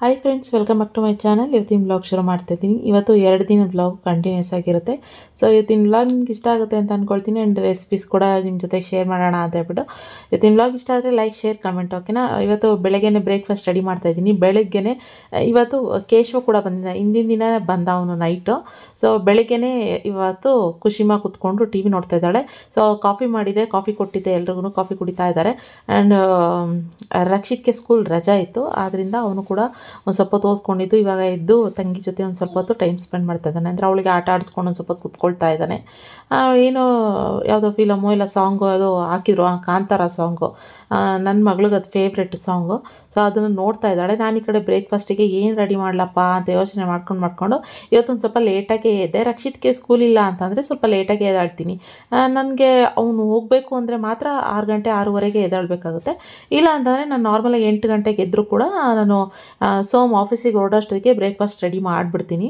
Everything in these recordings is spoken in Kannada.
hi friends welcome back to my channel ಇವತ್ತಿನ ಬ್ಲಾಗ್ ಶುರು ಮಾಡ್ತಾ ಇದ್ದೀನಿ ಇವತ್ತು ಎರಡು ದಿನ ಬ್ಲಾಗ್ ಕಂಟಿನ್ಯೂಸ್ ಆಗಿರುತ್ತೆ ಸೊ ಇವತ್ತಿನ ಬ್ಲಾಗ್ ನಿಮ್ಗೆ ಇಷ್ಟ ಆಗುತ್ತೆ ಅಂತ ಅಂದ್ಕೊಳ್ತೀನಿ ಆ್ಯಂಡ್ ರೆಸಿಪೀಸ್ ಕೂಡ ನಿಮ್ಮ ಜೊತೆಗೆ ಶೇರ್ ಮಾಡೋಣ ಅಂತ ಹೇಳ್ಬಿಟ್ಟು ಇವತ್ತಿನ ಬ್ಲಾಗ್ ಇಷ್ಟ ಆದರೆ ಲೈಕ್ ಶೇರ್ ಕಮೆಂಟ್ ಓಕೆನಾ ಇವತ್ತು ಬೆಳಗ್ಗೆನೆ ಬ್ರೇಕ್ಫಾಸ್ಟ್ ರೆಡಿ ಮಾಡ್ತಾ ಇದ್ದೀನಿ ಬೆಳಗ್ಗೆನೆ ಇವತ್ತು ಕೇಶವ ಕೂಡ ಬಂದಿದ್ದ ಹಿಂದಿನ ದಿನ ಬಂದ ಅವನು ನೈಟು ಸೊ ಬೆಳಗ್ಗೆನೆ ಇವತ್ತು ಖುಷಿಮಾ ಕೂತ್ಕೊಂಡು ಟಿ ವಿ ನೋಡ್ತಾ ಇದ್ದಾಳೆ ಸೊ ಕಾಫಿ ಮಾಡಿದೆ ಕಾಫಿ ಕೊಟ್ಟಿದ್ದೆ ಎಲ್ರಿಗೂ ಕಾಫಿ ಕುಡಿತಾ ಇದ್ದಾರೆ ಆ್ಯಂಡ್ ರಕ್ಷಿತ್ಗೆ ಸ್ಕೂಲ್ ರಜಾ ಇತ್ತು ಆದ್ದರಿಂದ ಅವನು ಕೂಡ ಒಂದು ಸ್ವಲ್ಪ ಹೊತ್ತು ಓದ್ಕೊಂಡಿದ್ದು ಇವಾಗ ಎದ್ದು ತಂಗಿ ಜೊತೆ ಒಂದು ಸ್ವಲ್ಪ ಹೊತ್ತು ಟೈಮ್ ಸ್ಪೆಂಡ್ ಮಾಡ್ತಾ ಇದ್ದಾನೆ ಅಂದರೆ ಅವಳಿಗೆ ಆಟ ಆಡಿಸ್ಕೊಂಡು ಒಂದು ಸ್ವಲ್ಪ ಹೊತ್ತು ಕೂತ್ಕೊಳ್ತಾ ಇದ್ದಾನೆ ಆ, ಏನೋ ಯಾವುದೋ ಫಿಲಮು ಇಲ್ಲ ಸಾಂಗು ಅದು ಹಾಕಿದ್ರು ಆ ಕಾಂತಾರ ಸಾಂಗು ನನ್ನ ಮಗಳಿಗೆ ಅದು ಫೇವ್ರೆಟ್ ಸಾಂಗು ಸೊ ಅದನ್ನು ನೋಡ್ತಾ ಇದ್ದಾಳೆ ನಾನು ಈ ಕಡೆ ಬ್ರೇಕ್ಫಾಸ್ಟಿಗೆ ಏನು ರೆಡಿ ಮಾಡಲಪ್ಪ ಅಂತ ಯೋಚನೆ ಮಾಡ್ಕೊಂಡು ಮಾಡ್ಕೊಂಡು ಇವತ್ತೊಂದು ಸ್ವಲ್ಪ ಲೇಟಾಗೆ ಎದ್ದೆ ರಕ್ಷಿತ್ಗೆ ಸ್ಕೂಲ್ ಇಲ್ಲ ಅಂತಂದರೆ ಸ್ವಲ್ಪ ಲೇಟಾಗೆ ಎದ್ದಾಳ್ತೀನಿ ನನಗೆ ಅವನು ಹೋಗಬೇಕು ಅಂದರೆ ಮಾತ್ರ ಆರು ಗಂಟೆ ಆರೂವರೆಗೆ ಎದ್ದಾಳಬೇಕಾಗುತ್ತೆ ಇಲ್ಲ ಅಂತಂದರೆ ನಾನು ನಾರ್ಮಲಾಗಿ ಎಂಟು ಗಂಟೆಗೆ ಎದ್ದರೂ ಕೂಡ ನಾನು ಆ, ಸೋಮ್ ಆಫೀಸಿಗೆ ಹೊರಡೋಷ್ಟೊತ್ತಿಗೆ ಬ್ರೇಕ್ಫಾಸ್ಟ್ ರೆಡಿ ಮಾಡಿಬಿಡ್ತೀನಿ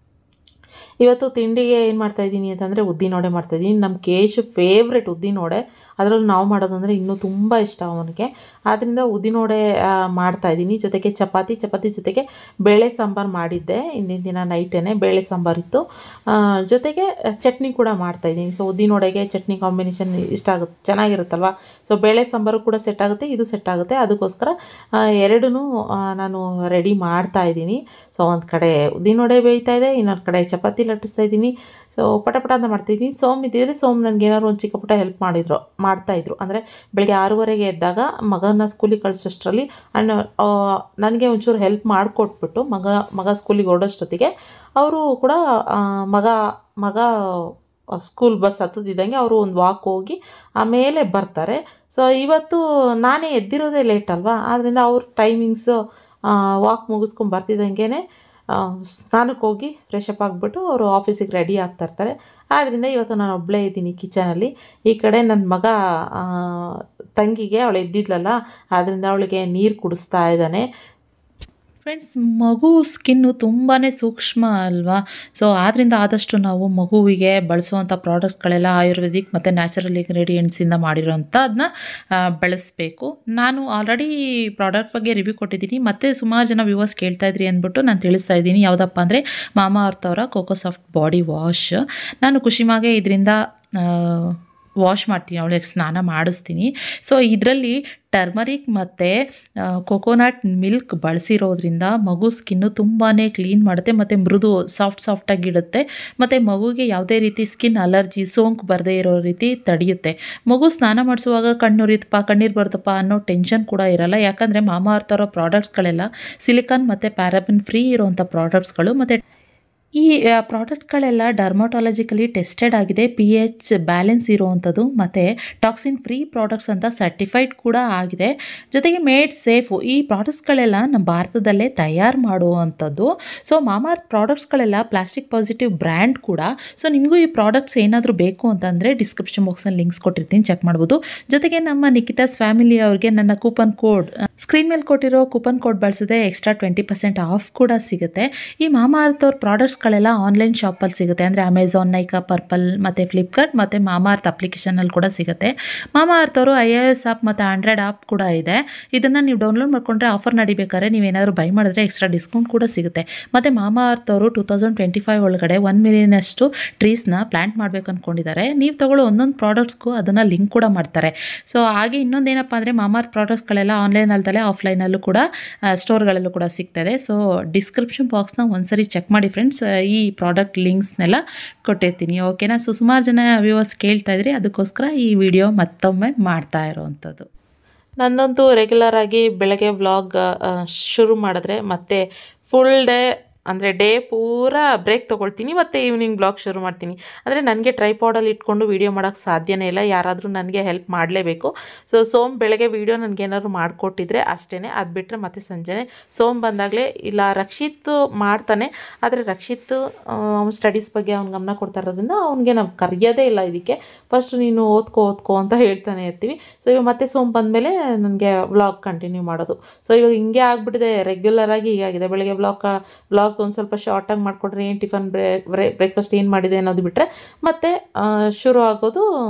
ಇವತ್ತು ತಿಂಡಿಗೆ ಏನು ಮಾಡ್ತಾಯಿದ್ದೀನಿ ಅಂತಂದರೆ ಉದ್ದಿನೋಡೆ ಮಾಡ್ತಾಯಿದ್ದೀನಿ ನಮ್ಮ ಕೇಶ್ ಫೇವ್ರೆಟ್ ಉದ್ದಿನೋಡೆ ಅದರಲ್ಲೂ ನಾವು ಮಾಡೋದಂದರೆ ಇನ್ನೂ ತುಂಬ ಇಷ್ಟ ಅವನಿಗೆ ಆದ್ದರಿಂದ ಉದ್ದಿನೋಡೆ ಆ, ಮಾಡ್ತಾಯಿದ್ದೀನಿ ಜೊತೆಗೆ ಚಪಾತಿ ಚಪಾತಿ ಜೊತೆಗೆ ಬೇಳೆ ಸಾಂಬಾರು ಮಾಡಿದ್ದೆ ಹಿಂದಿನ ದಿನ ನೈಟೇ ಬೇಳೆ ಸಾಂಬಾರು ಇತ್ತು ಆ, ಜೊತೆಗೆ ಚಟ್ನಿ ಕೂಡ ಮಾಡ್ತಾಯಿದ್ದೀನಿ ಸೊ ಉದ್ದಿನೋಡೆಗೆ ಚಟ್ನಿ ಕಾಂಬಿನೇಷನ್ ಇಷ್ಟ ಆಗುತ್ತೆ ಚೆನ್ನಾಗಿರುತ್ತಲ್ವ ಸೊ ಬೇಳೆ ಸಾಂಬಾರು ಕೂಡ ಸೆಟ್ ಆಗುತ್ತೆ ಇದು ಸೆಟ್ ಆಗುತ್ತೆ ಅದಕ್ಕೋಸ್ಕರ ಎರಡೂ ನಾನು ರೆಡಿ ಮಾಡ್ತಾ ಇದ್ದೀನಿ ಸೊ ಒಂದು ಕಡೆ ಉದ್ದಿನೋಡೆ ಬೇಯ್ತಾ ಇದೆ ಇನ್ನೊಂದು ಕಡೆ ಚಪಾತಿ ಲಟ್ಟಿಸ್ತಾ ಇದ್ದೀನಿ ಸೊ ಪಟ ಪಟ ಅಂತ ಮಾಡ್ತಿದ್ದೀನಿ ಸೋಮ್ ಇದ್ದಿದ್ರೆ ಸೋಮ್ ನನಗೆ ಏನಾದ್ರು ಒಂದು ಚಿಕ್ಕ ಪುಟ್ಟ ಹೆಲ್ಪ್ ಮಾಡಿದ್ರು ಮಾಡ್ತಾಯಿದ್ರು ಅಂದರೆ ಬೆಳಗ್ಗೆ ಆರೂವರೆಗೆ ಎದ್ದಾಗ ಮಗನ ಸ್ಕೂಲಿಗೆ ಕಳಿಸೋಷ್ಟರಲ್ಲಿ ಆ್ಯಂಡ್ ನನಗೆ ಒಂಚೂರು ಹೆಲ್ಪ್ ಮಾಡಿಕೊಟ್ಬಿಟ್ಟು ಮಗ ಮಗ ಸ್ಕೂಲಿಗೆ ಹೊರಡೋಷ್ಟೊತ್ತಿಗೆ ಅವರು ಕೂಡ ಆ, ಮಗ ಮಗ ಸ್ಕೂಲ್ ಬಸ್ ಹತ್ತದಿದ್ದಂಗೆ ಅವರು ಒಂದು ವಾಕ್ ಹೋಗಿ ಆಮೇಲೆ ಬರ್ತಾರೆ ಸೊ ಇವತ್ತು ನಾನೇ ಎದ್ದಿರೋದೇ ಲೇಟ್ ಅಲ್ವಾ ಆದ್ದರಿಂದ ಅವ್ರ ಟೈಮಿಂಗ್ಸು ವಾಕ್ ಮುಗಿಸ್ಕೊಂಡು ಬರ್ತಿದ್ದಂಗೆ ಸ್ನಾನಕ್ಕೆ ಹೋಗಿ ಫ್ರೆಶ್ ಅಪ್ ಆಗಿಬಿಟ್ಟು ಅವರು ಆಫೀಸಿಗೆ ರೆಡಿ ಆಗ್ತಾ ಇರ್ತಾರೆ ಆದ್ದರಿಂದ ಇವತ್ತು ನಾನು ಒಬ್ಬಳೇ ಇದ್ದೀನಿ ಕಿಚನಲ್ಲಿ ಈ ಕಡೆ ನನ್ನ ಮಗ ಆ, ತಂಗಿಗೆ ಅವಳು ಎದ್ದಿದ್ಲಲ್ಲ ಆದ್ದರಿಂದ ಅವಳಿಗೆ ನೀರು ಕುಡಿಸ್ತಾ ಇದ್ದಾನೆ ಫ್ರೆಂಡ್ಸ್ ಮಗು ಸ್ಕಿನ್ನು ತುಂಬಾ ಸೂಕ್ಷ್ಮ ಅಲ್ವಾ ಸೊ ಆದ್ದರಿಂದ ಆದಷ್ಟು ನಾವು ಮಗುವಿಗೆ ಬಳಸುವಂಥ ಪ್ರಾಡಕ್ಟ್ಸ್ಗಳೆಲ್ಲ ಆಯುರ್ವೇದಿಕ್ ಮತ್ತು ನ್ಯಾಚುರಲ್ ಇಂಗ್ರೀಡಿಯೆಂಟ್ಸಿಂದ ಮಾಡಿರೋಂಥ ಅದನ್ನ ಬಳಸಬೇಕು ನಾನು ಆಲ್ರೆಡಿ ಪ್ರಾಡಕ್ಟ್ ಬಗ್ಗೆ ರಿವ್ಯೂ ಕೊಟ್ಟಿದ್ದೀನಿ ಮತ್ತು ಸುಮಾರು ಜನ ವ್ಯೂವರ್ಸ್ ಕೇಳ್ತಾ ಇದ್ರಿ ಅಂದ್ಬಿಟ್ಟು ನಾನು ತಿಳಿಸ್ತಾ ಇದ್ದೀನಿ ಯಾವುದಪ್ಪ ಅಂದರೆ ಮಾಮಾ ಅರ್ತ್ ಅವರ ಕೋಕೋ ಸಾಫ್ಟ್ ಬಾಡಿ ವಾಶ್ ನಾನು ಖುಷಿಮಾಗೆ ಇದರಿಂದ ವಾಶ್ ಮಾಡ್ತೀನಿ ಅವಳಿಗೆ ಸ್ನಾನ ಮಾಡಿಸ್ತೀನಿ ಸೊ ಇದರಲ್ಲಿ ಟರ್ಮರಿಕ್ ಮತ್ತು ಕೊಕೊನಟ್ ಮಿಲ್ಕ್ ಬಳಸಿರೋದ್ರಿಂದ ಮಗು ಸ್ಕಿನ್ನು ತುಂಬಾ ಕ್ಲೀನ್ ಮಾಡುತ್ತೆ ಮತ್ತು ಮೃದು ಸಾಫ್ಟ್ ಸಾಫ್ಟಾಗಿ ಇಡುತ್ತೆ ಮತ್ತು ಮಗುಗೆ ಯಾವುದೇ ರೀತಿ ಸ್ಕಿನ್ ಅಲರ್ಜಿ ಸೋಂಕು ಬರದೇ ಇರೋ ರೀತಿ ತಡೆಯುತ್ತೆ ಮಗು ಸ್ನಾನ ಮಾಡಿಸುವಾಗ ಕಣ್ಣುರಿತಪ್ಪ ಕಣ್ಣೀರು ಬರ್ತಪ್ಪ ಅನ್ನೋ ಟೆನ್ಷನ್ ಕೂಡ ಇರಲ್ಲ ಯಾಕಂದರೆ ಮಾಮಾ ಅರ್ತ್ ಅವರ ಪ್ರಾಡಕ್ಟ್ಸ್ಗಳೆಲ್ಲ ಸಿಲಿಕಾನ್ ಮತ್ತು ಪ್ಯಾರಾಬಿನ್ ಫ್ರೀ ಇರುವಂಥ ಪ್ರಾಡಕ್ಟ್ಸ್ಗಳು ಮತ್ತು ಈ ಪ್ರಾಡಕ್ಟ್ಗಳೆಲ್ಲ ಡರ್ಮಟಾಲಜಿಕಲಿ ಟೆಸ್ಟೆಡ್ ಆಗಿದೆ ಪಿ ಎಚ್ ಬ್ಯಾಲೆನ್ಸ್ ಇರುವಂಥದ್ದು ಮತ್ತು ಟಾಕ್ಸಿನ್ ಫ್ರೀ ಪ್ರಾಡಕ್ಟ್ಸ್ ಅಂತ ಸರ್ಟಿಫೈಡ್ ಕೂಡ ಆಗಿದೆ ಜೊತೆಗೆ ಮೇಡ್ ಸೇಫು ಈ ಪ್ರಾಡಕ್ಟ್ಸ್ಗಳೆಲ್ಲ ನಮ್ಮ ಭಾರತದಲ್ಲೇ ತಯಾರು ಮಾಡುವಂಥದ್ದು ಸೊ ಮಾಮಾರ್ತ್ ಪ್ರಾಡಕ್ಟ್ಸ್ಗಳೆಲ್ಲ ಪ್ಲಾಸ್ಟಿಕ್ ಪಾಸಿಟಿವ್ ಬ್ರ್ಯಾಂಡ್ ಕೂಡ ಸೊ ನಿಮಗೂ ಈ ಪ್ರಾಡಕ್ಟ್ಸ್ ಏನಾದರೂ ಬೇಕು ಅಂತಂದರೆ ಡಿಸ್ಕ್ರಿಪ್ಷನ್ ಬಾಕ್ಸಲ್ಲಿ ಲಿಂಕ್ಸ್ ಕೊಟ್ಟಿರ್ತೀನಿ ಚೆಕ್ ಮಾಡ್ಬೋದು ಜೊತೆಗೆ ನಮ್ಮ ನಿಖಿತಾಸ್ ಫ್ಯಾಮಿಲಿ ಅವ್ರಿಗೆ ನನ್ನ ಕೂಪನ್ ಕೋಡ್ ಸ್ಕ್ರೀನ್ ಮೇಲೆ ಕೊಟ್ಟಿರೋ ಕೂಪನ್ ಕೋಡ್ ಬಳಸಿದ್ರೆ ಎಕ್ಸ್ಟ್ರಾ ಟ್ವೆಂಟಿ ಪರ್ಸೆಂಟ್ ಆಫ್ ಕೂಡ ಸಿಗುತ್ತೆ ಈ ಮಾಮಾ ಅರ್ತ್ ಅವ್ರ ಪ್ರಾಡಕ್ಟ್ಸ್ಗಳೆಲ್ಲ ಆನ್ಲೈನ್ ಶಾಪಲ್ಲಿ ಸಿಗುತ್ತೆ ಅಂದರೆ ಅಮೆಝಾನ್ ನೈಕಾ ಪರ್ಪಲ್ ಮತ್ತು ಫ್ಲಿಪ್ಕಾರ್ಟ್ ಮತ್ತು ಮಾಮಾ ಅರ್ತ್ ಅಪ್ಲಿಕೇಶನಲ್ಲಿ ಕೂಡ ಸಿಗುತ್ತೆ ಮಾಮಾ ಅರ್ತ್ ಅವರು ಐ ಎ ಎಸ್ ಆ್ಯಪ್ ಮತ್ತು ಆಂಡ್ರಾಯ್ಡ್ ಆ್ಯಪ್ ಕೂಡ ಇದೆ ಇದನ್ನು ನೀವು ಡೌನ್ಲೋಡ್ ಮಾಡ್ಕೊಂಡ್ರೆ ಆಫರ್ ನಡಿಬೇಕಾದ್ರೆ ನೀವೇನಾದರೂ ಬೈ ಮಾಡಿದ್ರೆ ಎಕ್ಸ್ಟ್ರಾ ಡಿಸ್ಕೌಂಟ್ ಕೂಡ ಸಿಗುತ್ತೆ ಮತ್ತು ಮಾಮಾ ಅರ್ತ್ ಅವರು ಟೂ ತೌಸಂಡ್ ಟ್ವೆಂಟಿ ಫೈವ್ ಒಳಗಡೆ ಒನ್ ಮಿಲಿಯನಷ್ಟು ಟ್ರೀಸ್ನ ಪ್ಲ್ಯಾಂಟ್ ಮಾಡಬೇಕು ಅಂದ್ಕೊಂಡಿದ್ದಾರೆ ನೀವು ತಗೊಳ್ಳೋ ಒಂದೊಂದು ಪ್ರಾಡಕ್ಟ್ಸ್ಗೂ ಅದನ್ನು ಲಿಂಕ್ ಕೂಡ ಮಾಡ್ತಾರೆ ಸೊ ಹಾಗೆ ಇನ್ನೊಂದೇನಪ್ಪ ಅಂದರೆ ಮಾಮಾರ್ತ್ ಪ್ರಾಡಕ್ಟ್ಸ್ಗಳೆಲ್ಲ ಆನ್ಲೈನ್ ಅಲ್ದಲೆ ಆಫ್ಲೈನಲ್ಲೂ ಕೂಡ ಸ್ಟೋರ್ಗಳಲ್ಲೂ ಕೂಡ ಸಿಗ್ತದೆ ಸೊ ಡಿಸ್ಕ್ರಿಪ್ಷನ್ ಬಾಕ್ಸ್ನ ಒಂದ್ಸರಿ ಚೆಕ್ ಮಾಡಿ ಫ್ರೆಂಡ್ಸ್ ಈ ಪ್ರಾಡಕ್ಟ್ ಲಿಂಕ್ಸ್ನೆಲ್ಲ ಕೊಟ್ಟಿರ್ತೀನಿ ಓಕೆನಾ ಸೊ ಸುಮಾರು ಜನ ವ್ಯೂವರ್ಸ್ ಕೇಳ್ತಾ ಇದ್ರಿ ಅದಕ್ಕೋಸ್ಕರ ಈ ವಿಡಿಯೋ ಮತ್ತೊಮ್ಮೆ ಮಾಡ್ತಾ ಇರೋವಂಥದ್ದು ನಂದಂತೂ ರೆಗ್ಯುಲರ್ ಆಗಿ ಬೆಳಗ್ಗೆ ವ್ಲಾಗ್ ಶುರು ಮಾಡಿದ್ರೆ ಮತ್ತೆ ಫುಲ್ ಡೇ ಅಂದರೆ ಡೇ ಪೂರ ಬ್ರೇಕ್ ತೊಗೊಳ್ತೀನಿ ಮತ್ತು ಈವ್ನಿಂಗ್ ಬ್ಲಾಗ್ ಶುರು ಮಾಡ್ತೀನಿ ಅಂದರೆ ನನಗೆ ಟ್ರೈಪಾಡಲ್ಲಿ ಇಟ್ಕೊಂಡು ವೀಡಿಯೋ ಮಾಡೋಕ್ಕೆ ಸಾಧ್ಯನೇ ಇಲ್ಲ ಯಾರಾದರೂ ನನಗೆ ಹೆಲ್ಪ್ ಮಾಡಲೇಬೇಕು ಸೊ ಸೋಮ್ ಬೆಳಗ್ಗೆ ವೀಡಿಯೋ ನನಗೇನಾದ್ರು ಮಾಡಿಕೊಟ್ಟಿದ್ರೆ ಅಷ್ಟೇ ಅದು ಬಿಟ್ಟರೆ ಮತ್ತೆ ಸಂಜೆನೆ ಸೋಮ್ ಬಂದಾಗಲೇ ಇಲ್ಲ ರಕ್ಷಿತ್ ಮಾಡ್ತಾನೆ ಆದರೆ ರಕ್ಷಿತ್ ಅವ್ನ ಸ್ಟಡೀಸ್ ಬಗ್ಗೆ ಅವ್ನು ಗಮನ ಕೊಡ್ತಾ ಇರೋದ್ರಿಂದ ಅವ್ನಿಗೆ ನಾವು ಕರೆಯೋದೇ ಇಲ್ಲ ಇದಕ್ಕೆ ಫಸ್ಟ್ ನೀನು ಓದ್ಕೋ ಓದ್ಕೋ ಅಂತ ಹೇಳ್ತಾನೆ ಇರ್ತೀವಿ ಸೊ ಇವಾಗ ಮತ್ತೆ ಸೋಮ್ ಬಂದಮೇಲೆ ನನಗೆ ವ್ಲಾಗ್ ಕಂಟಿನ್ಯೂ ಮಾಡೋದು ಸೊ ಇವಾಗ ಹಿಂಗೆ ಆಗಿಬಿಟ್ಟಿದೆ ರೆಗ್ಯುಲರ್ ಆಗಿ ಹೀಗಾಗಿದೆ ಬೆಳಗ್ಗೆ ವ್ಲಾಗ್ ವ್ಲಾಗ್ ಒಂದು ಸ್ವಲ್ಪ ಶಾರ್ಟಾಗಿ ಮಾಡಿಕೊಡ್ರಿ ಏನು ಟಿಫನ್ ಬ್ರೇ ಬ್ರೇಕ್ಫಾಸ್ಟ್ ಏನು ಮಾಡಿದೆ ಅನ್ನೋದು ಬಿಟ್ಟರೆ ಮತ್ತು ಶುರು ಆಗೋದು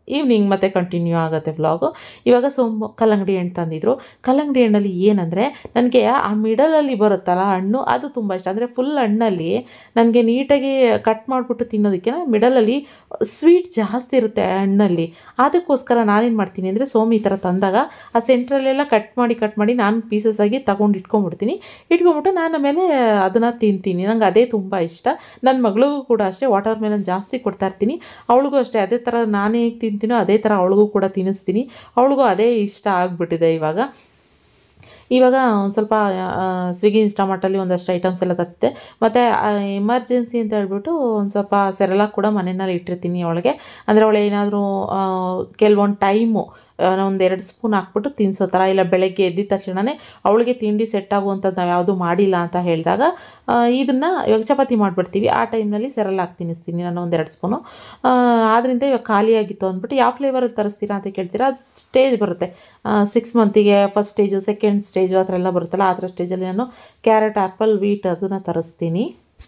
ಈವ್ನಿಂಗ್ ಮತ್ತೆ ಕಂಟಿನ್ಯೂ ಆಗುತ್ತೆ ವ್ಲಾಗು ಇವಾಗ ಸೋಮು ಕಲ್ಲಂಗಡಿ ಹಣ್ಣು ತಂದಿದ್ರು ಕಲ್ಲಂಗಡಿ ಹಣ್ಣಲ್ಲಿ ಏನಂದರೆ ನನಗೆ ಆ ಮಿಡಲಲ್ಲಿ ಬರುತ್ತಲ್ಲ ಹಣ್ಣು ಅದು ತುಂಬ ಇಷ್ಟ ಅಂದರೆ ಫುಲ್ ಹಣ್ಣಲ್ಲಿ ನನಗೆ ನೀಟಾಗಿ ಕಟ್ ಮಾಡಿಬಿಟ್ಟು ತಿನ್ನೋದಕ್ಕೆ ಮಿಡಲಲ್ಲಿ ಸ್ವೀಟ್ ಜಾಸ್ತಿ ಇರುತ್ತೆ ಹಣ್ಣಲ್ಲಿ ಅದಕ್ಕೋಸ್ಕರ ನಾನೇನು ಮಾಡ್ತೀನಿ ಅಂದರೆ ಸೋಮು ಈ ಥರ ತಂದಾಗ ಆ ಸೆಂಟ್ರಲ್ಲೆಲ್ಲ ಕಟ್ ಮಾಡಿ ಕಟ್ ಮಾಡಿ ನಾನು ಪೀಸಸ್ ಆಗಿ ತಗೊಂಡು ಇಟ್ಕೊಂಡ್ಬಿಡ್ತೀನಿ ಇಟ್ಕೊಂಡ್ಬಿಟ್ಟು ನಾನು ಆಮೇಲೆ ಅದನ್ನು ತಿಂತೀನಿ ನಂಗೆ ಅದೇ ತುಂಬ ಇಷ್ಟ ನನ್ನ ಮಗಳಿಗೂ ಕೂಡ ಅಷ್ಟೇ ವಾಟರ್ ಮೆಲನ್ ಜಾಸ್ತಿ ಕೊಡ್ತಾ ಇರ್ತೀನಿ ಅವಳಿಗೂ ಅಷ್ಟೇ ಅದೇ ಥರ ನಾನು ಹೇಗೆ ತಿಂತೀನೋ ಅದೇ ಥರ ಅವಳಿಗೂ ಕೂಡ ತಿನ್ನಿಸ್ತೀನಿ ಅವಳಿಗೂ ಅದೇ ಇಷ್ಟ ಆಗಿಬಿಟ್ಟಿದೆ ಇವಾಗ ಇವಾಗ ಒಂದು ಸ್ವಲ್ಪ ಸ್ವಿಗ್ಗಿ ಇನ್ಸ್ಟಾಮಾರ್ಟಲ್ಲಿ ಒಂದಷ್ಟು ಐಟಮ್ಸ್ ಎಲ್ಲ ತರಿಸಿದ್ದೆ ಮತ್ತು ಎಮರ್ಜೆನ್ಸಿ ಅಂತ ಹೇಳ್ಬಿಟ್ಟು ಒಂದು ಸ್ವಲ್ಪ ಸೆರೆಲಾಕ್ ಕೂಡ ಮನೆಯಲ್ಲಿ ಇಟ್ಟಿರ್ತೀನಿ ಅವಳಿಗೆ ಅಂದರೆ ಅವಳು ಏನಾದರೂ ಕೆಲವೊಂದು ಟೈಮು ಒಂದು ಎರಡು ಸ್ಪೂನ್ ಹಾಕ್ಬಿಟ್ಟು ತಿನ್ನಿಸೋ ಥರ ಇಲ್ಲ ಬೆಳಗ್ಗೆ ಎದ್ದಿದ ತಕ್ಷಣವೇ ಅವಳಿಗೆ ತಿಂಡಿ ಸೆಟ್ ಆಗುವಂಥದ್ದು ನಾವು ಯಾವುದೂ ಮಾಡಿಲ್ಲ ಅಂತ ಹೇಳಿದಾಗ ಇದನ್ನು ಇವಾಗ ಚಪಾತಿ ಮಾಡಿಬಿಡ್ತೀವಿ ಆ ಟೈಮ್ನಲ್ಲಿ ಸೆರಲಾಕ್ ತಿನ್ನಿಸ್ತೀನಿ ನಾನು ಒಂದೆರಡು ಸ್ಪೂನು ಆದ್ದರಿಂದ ಇವಾಗ ಖಾಲಿಯಾಗಿತ್ತು ಅಂದ್ಬಿಟ್ಟು ಯಾವ ಫ್ಲೇವರಲ್ಲಿ ತರಿಸ್ತೀರಾ ಅಂತ ಕೇಳ್ತೀರಾ ಅದು ಸ್ಟೇಜ್ ಬರುತ್ತೆ ಸಿಕ್ಸ್ ಮಂತಿಗೆ ಫಸ್ಟ್ ಸ್ಟೇಜು ಸೆಕೆಂಡ್ ಸ್ಟೇಜು ಆ ಥರ ಎಲ್ಲ ಬರುತ್ತಲ್ಲ ಆ ಥರ ಸ್ಟೇಜಲ್ಲಿ ನಾನು ಕ್ಯಾರೆಟ್ ಆ್ಯಪಲ್ ವೀಟ್ ಅದನ್ನು ತರಿಸ್ತೀನಿ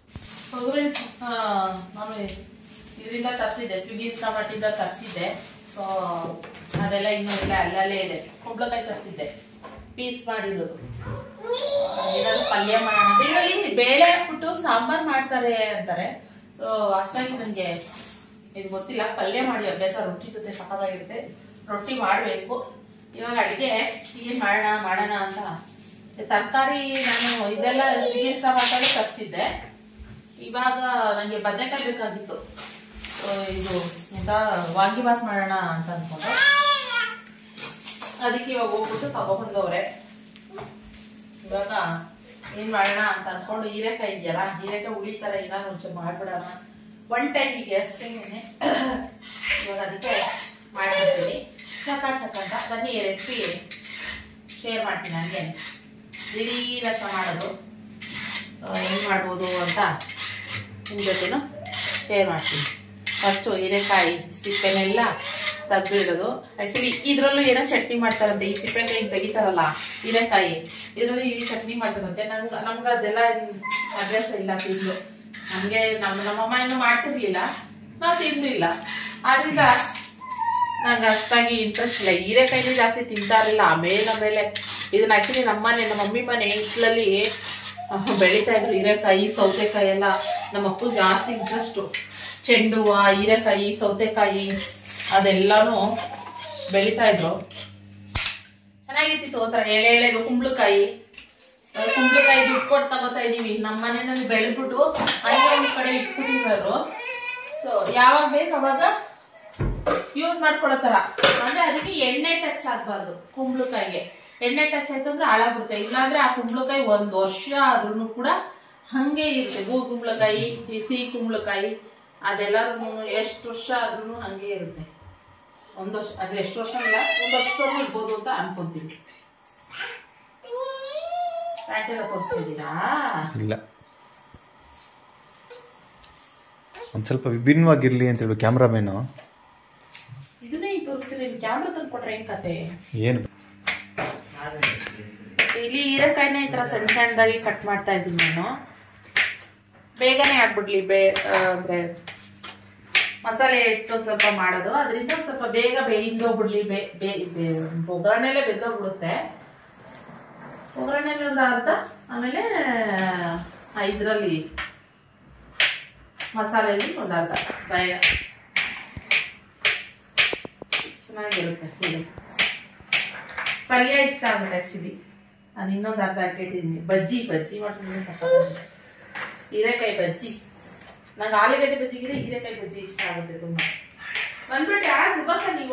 ಇದರಿಂದ ತರಿಸಿದ್ದೆ ಸ್ವಿಗ್ಗಿ ಇನ್ಸ್ಟಾಮಾರ್ಟಿಂದ ತರಿಸಿದ್ದೆ ಸೊ ಅದೆಲ್ಲ ಇನ್ನೂ ಇಲ್ಲ ಅಲ್ಲಲ್ಲೇ ಇದೆ ಕುಂಬಳಕಾಯಿ ತರಿಸಿದ್ದೆ ಪೀಸ್ ಮಾಡಿರೋದು ಏನಾದ್ರು ಪಲ್ಯ ಮಾಡೋಣ ಇದರಲ್ಲಿ ಬೇಳೆ ಹಾಕ್ಬಿಟ್ಟು ಸಾಂಬಾರ್ ಮಾಡ್ತಾರೆ ಅಂತಾರೆ ಸೊ ಅಷ್ಟಾಗಿ ನನಗೆ ಇದು ಗೊತ್ತಿಲ್ಲ ಪಲ್ಯ ಮಾಡಿ ಅಭ್ಯಾಸ ರೊಟ್ಟಿ ಜೊತೆ ಸಖತ್ತಾಗಿರುತ್ತೆ ರೊಟ್ಟಿ ಮಾಡಬೇಕು ಇವಾಗ ಅಡುಗೆ ಏನು ಮಾಡೋಣ ಮಾಡೋಣ ಅಂತ ತರಕಾರಿ ನಾನು ಇದೆಲ್ಲ ಸ್ವಿಗ್ಗಿ ಇನ್ಸ್ಟಾಮಾರ್ಟಲ್ಲಿ ತರಿಸಿದ್ದೆ ಇವಾಗ ನನಗೆ ಬದನೆಕಾಯಿ ಬೇಕಾಗಿತ್ತು ಸೊ ಇದು ಎಂತ ವಾಂಗಿಬಾತ್ ಮಾಡೋಣ ಅಂತ ಅನ್ಕೊಂಡು ಅದಕ್ಕೆ ಇವಾಗ ಹೋಗ್ಬಿಟ್ಟು ತಗೊಬಂದವ್ರೆ ಇವಾಗ ಏನ್ ಮಾಡೋಣ ಅಂತ ಅನ್ಕೊಂಡು ಹೀರೆಕಾಯಿ ಇದೆಯಲ್ಲ ಹೀರೆಕಾಯಿ ಹುಳಿ ತರ ಏನಾದ್ರು ಒಂಚೂರು ಮಾಡ್ಬಿಡೋಣ ಒನ್ ಟೈಮಿಗೆ ಅಷ್ಟೇನೆ ಇವಾಗ ಅದಕ್ಕೆ ಮಾಡ್ಬಿಡ್ತೀನಿ ಚಕ ಚಕ ಅಂತ ಬನ್ನಿ ರೆಸಿಪಿ ಶೇರ್ ಮಾಡ್ತೀನಿ ನನಗೆ ದಿಢೀರತ್ತ ಮಾಡೋದು ಏನು ಮಾಡ್ಬೋದು ಅಂತ ನಿಮ್ಮ ಜೊತೆನೂ ಶೇರ್ ಮಾಡ್ತೀನಿ ಫಸ್ಟು ಹೀರೆಕಾಯಿ ಸಿಪ್ಪೆನೆಲ್ಲ ತೆಗ್ದು ಇಡೋದು ಆ್ಯಕ್ಚುಲಿ ಇದರಲ್ಲೂ ಏನೋ ಚಟ್ನಿ ಮಾಡ್ತಾರಂತೆ ಈ ಸಿಪ್ಪೆಕಾಯಿ ತೆಗಿತಾರಲ್ಲ ಹೀರೆಕಾಯಿ ಇದರಲ್ಲಿ ಈ ಚಟ್ನಿ ಮಾಡ್ತಾರಂತೆ ನಂಗೆ ನಮ್ಗೆ ಅದೆಲ್ಲ ಅಭ್ಯಾಸ ಇಲ್ಲ ತಿಂದು ನಮಗೆ ನಮ್ಮ ನಮ್ಮಮ್ಮ ಏನು ಮಾಡ್ತಿರ್ಲಿಲ್ಲ ನಾವು ತಿಂದಿಲ್ಲ ಆದ್ರಿಂದ ನಂಗೆ ಅಷ್ಟಾಗಿ ಇಂಟ್ರೆಸ್ಟ್ ಇಲ್ಲ ಹೀರೆಕಾಯಿನೇ ಜಾಸ್ತಿ ತಿಂತಾ ಇರಲಿಲ್ಲ ಆಮೇಲೆ ಆಮೇಲೆ ಇದನ್ನ ಆ್ಯಕ್ಚುಲಿ ನಮ್ಮನೆ ನಮ್ಮ ಮಮ್ಮಿ ಮನೆ ಹಿತ್ತಲಲ್ಲಿ ಬೆಳೀತಾ ಇದ್ರು ಹೀರೆಕಾಯಿ ಸೌತೆಕಾಯಿ ಎಲ್ಲ ನಮ್ಮ ಅಪ್ಪು ಜಾಸ್ತಿ ಇಂಟ್ರೆಸ್ಟು ಚೆಂಡು ಹೂವು ಹೀರೆಕಾಯಿ ಸೌತೆಕಾಯಿ ಅದೆಲ್ಲಾನು ಬೆಳೀತಾ ಇದ್ರು ಚೆನ್ನಾಗಿರ್ತಿತ್ತು ಒಂಥರ ಎಳೆ ಎಳೆದು ಕುಂಬಳಕಾಯಿ ಕುಂಬಳಕಾಯಿ ದುಡ್ಡು ಕೊಟ್ಟು ತಗೋತಾ ಇದೀವಿ ನಮ್ಮ ಮನೆಯಲ್ಲಿ ಬೆಳೆದ್ಬಿಟ್ಟು ಹಂಗೆ ಒಂದ್ ಕಡೆ ಇಟ್ಬಿಟ್ಟಿರೋರು ಸೊ ಯಾವಾಗ ಬೇಕು ಅವಾಗ ಯೂಸ್ ಮಾಡ್ಕೊಳ್ಳೋ ತರ ಅಂದ್ರೆ ಅದಕ್ಕೆ ಎಣ್ಣೆ ಟಚ್ ಆಗ್ಬಾರ್ದು ಕುಂಬಳಕಾಯಿಗೆ ಎಣ್ಣೆ ಟಚ್ ಆಯ್ತು ಅಂದ್ರೆ ಹಾಳಾಗ್ಬಿಡುತ್ತೆ ಇಲ್ಲಾಂದ್ರೆ ಆ ಕುಂಬಳಕಾಯಿ ಒಂದ್ ವರ್ಷ ಆದ್ರೂ ಕೂಡ ಹಂಗೆ ಇರುತ್ತೆ ಹೂ ಕುಂಬಳಕಾಯಿ ಈ ಸಿಹಿ ಕುಂಬಳಕಾಯಿ ಅದೆಲ್ಲರೂ ಎಷ್ಟು ವರ್ಷ ಆದ್ರೂ ಹಂಗೆ ಇರುತ್ತೆ ಒಂದ್ ವರ್ಷ ಅದ್ರ ಎಷ್ಟು ವರ್ಷ ಇಲ್ಲ ಒಂದ್ ವರ್ಷದವರೆಗೂ ಇರ್ಬೋದು ಅಂತ ಅನ್ಕೊಂತೀವಿ ಪ್ಯಾಂಟ್ ಎಲ್ಲ ತೋರಿಸ್ತಿದ್ದೀರಾ ಇಲ್ಲ ಒಂದು ಸ್ವಲ್ಪ ವಿಭಿನ್ನವಾಗಿರ್ಲಿ ಅಂತ ಹೇಳಿ ಕ್ಯಾಮ್ರಾಮೇನು ಇದನ್ನೇ ಈಗ ತೋರಿಸ್ತೀನಿ ಕ್ಯಾಮ್ರಾ ತಂದು ಕೊಟ್ರೆ ಹೆಂಗ್ ಕತೆ ಏನು ಇಲ್ಲಿ ಹೀರೆಕಾಯಿನ ಈ ಥರ ಸಣ್ಣ ಸಣ್ಣದಾಗಿ ಕಟ್ ಮಾಡ್ತಾ ಇದ್ದೀನಿ ನಾನು ಬೇಗನೆ ಆಗ್ಬಿಡ್ಲಿ ಬೇ ಆ, ಅಂದ್ರೆ ಮಸಾಲೆ ಇಟ್ಟು ಸ್ವಲ್ಪ ಮಾಡೋದು ಅದರಿಂದ ಸ್ವಲ್ಪ ಬೇಗ ಬೇಯಿಂದೋಗ್ಬಿಡ್ಲಿ ಬೇ ಬೇ ಬೇ- ಒಗ್ಗರಣೆಲೆ ಬೆಂದೋಗ್ಬಿಡುತ್ತೆ ಒಗ್ಗರಣೆಲೆ ಒಂದು ಅರ್ಧ ಆಮೇಲೆ ಇದರಲ್ಲಿ ಮಸಾಲೆಯಲ್ಲಿ ಒಂದು ಅರ್ಧ ಬೇಗ ಚೆನ್ನಾಗಿರುತ್ತೆ ಇದು ಪಲ್ಯ ಇಷ್ಟ ಆಗುತ್ತೆ ಆ್ಯಕ್ಚುಲಿ ನಾನು ಇನ್ನೊಂದು ಅರ್ಧ ಇಟ್ಟಿದ್ದೀನಿ ಬಜ್ಜಿ ಬಜ್ಜಿ ಮಾಡ್ಕೊಂಡು ಸಾಕಾಗುತ್ತೆ ಹೀರೆಕಾಯಿ ಬಜ್ಜಿ ನಂಗೆ ಆಲೂಗಡ್ಡೆ ಬಜ್ಜಿಗಿದ್ರೆ ಹೀರೆಕಾಯಿ ಬಜ್ಜಿ ಇಷ್ಟ ಆಗುತ್ತೆ ತುಂಬ ಬಂದ್ಬಿಟ್ಟು ಯಾರು ಸುಬಕ್ಕ ನೀವು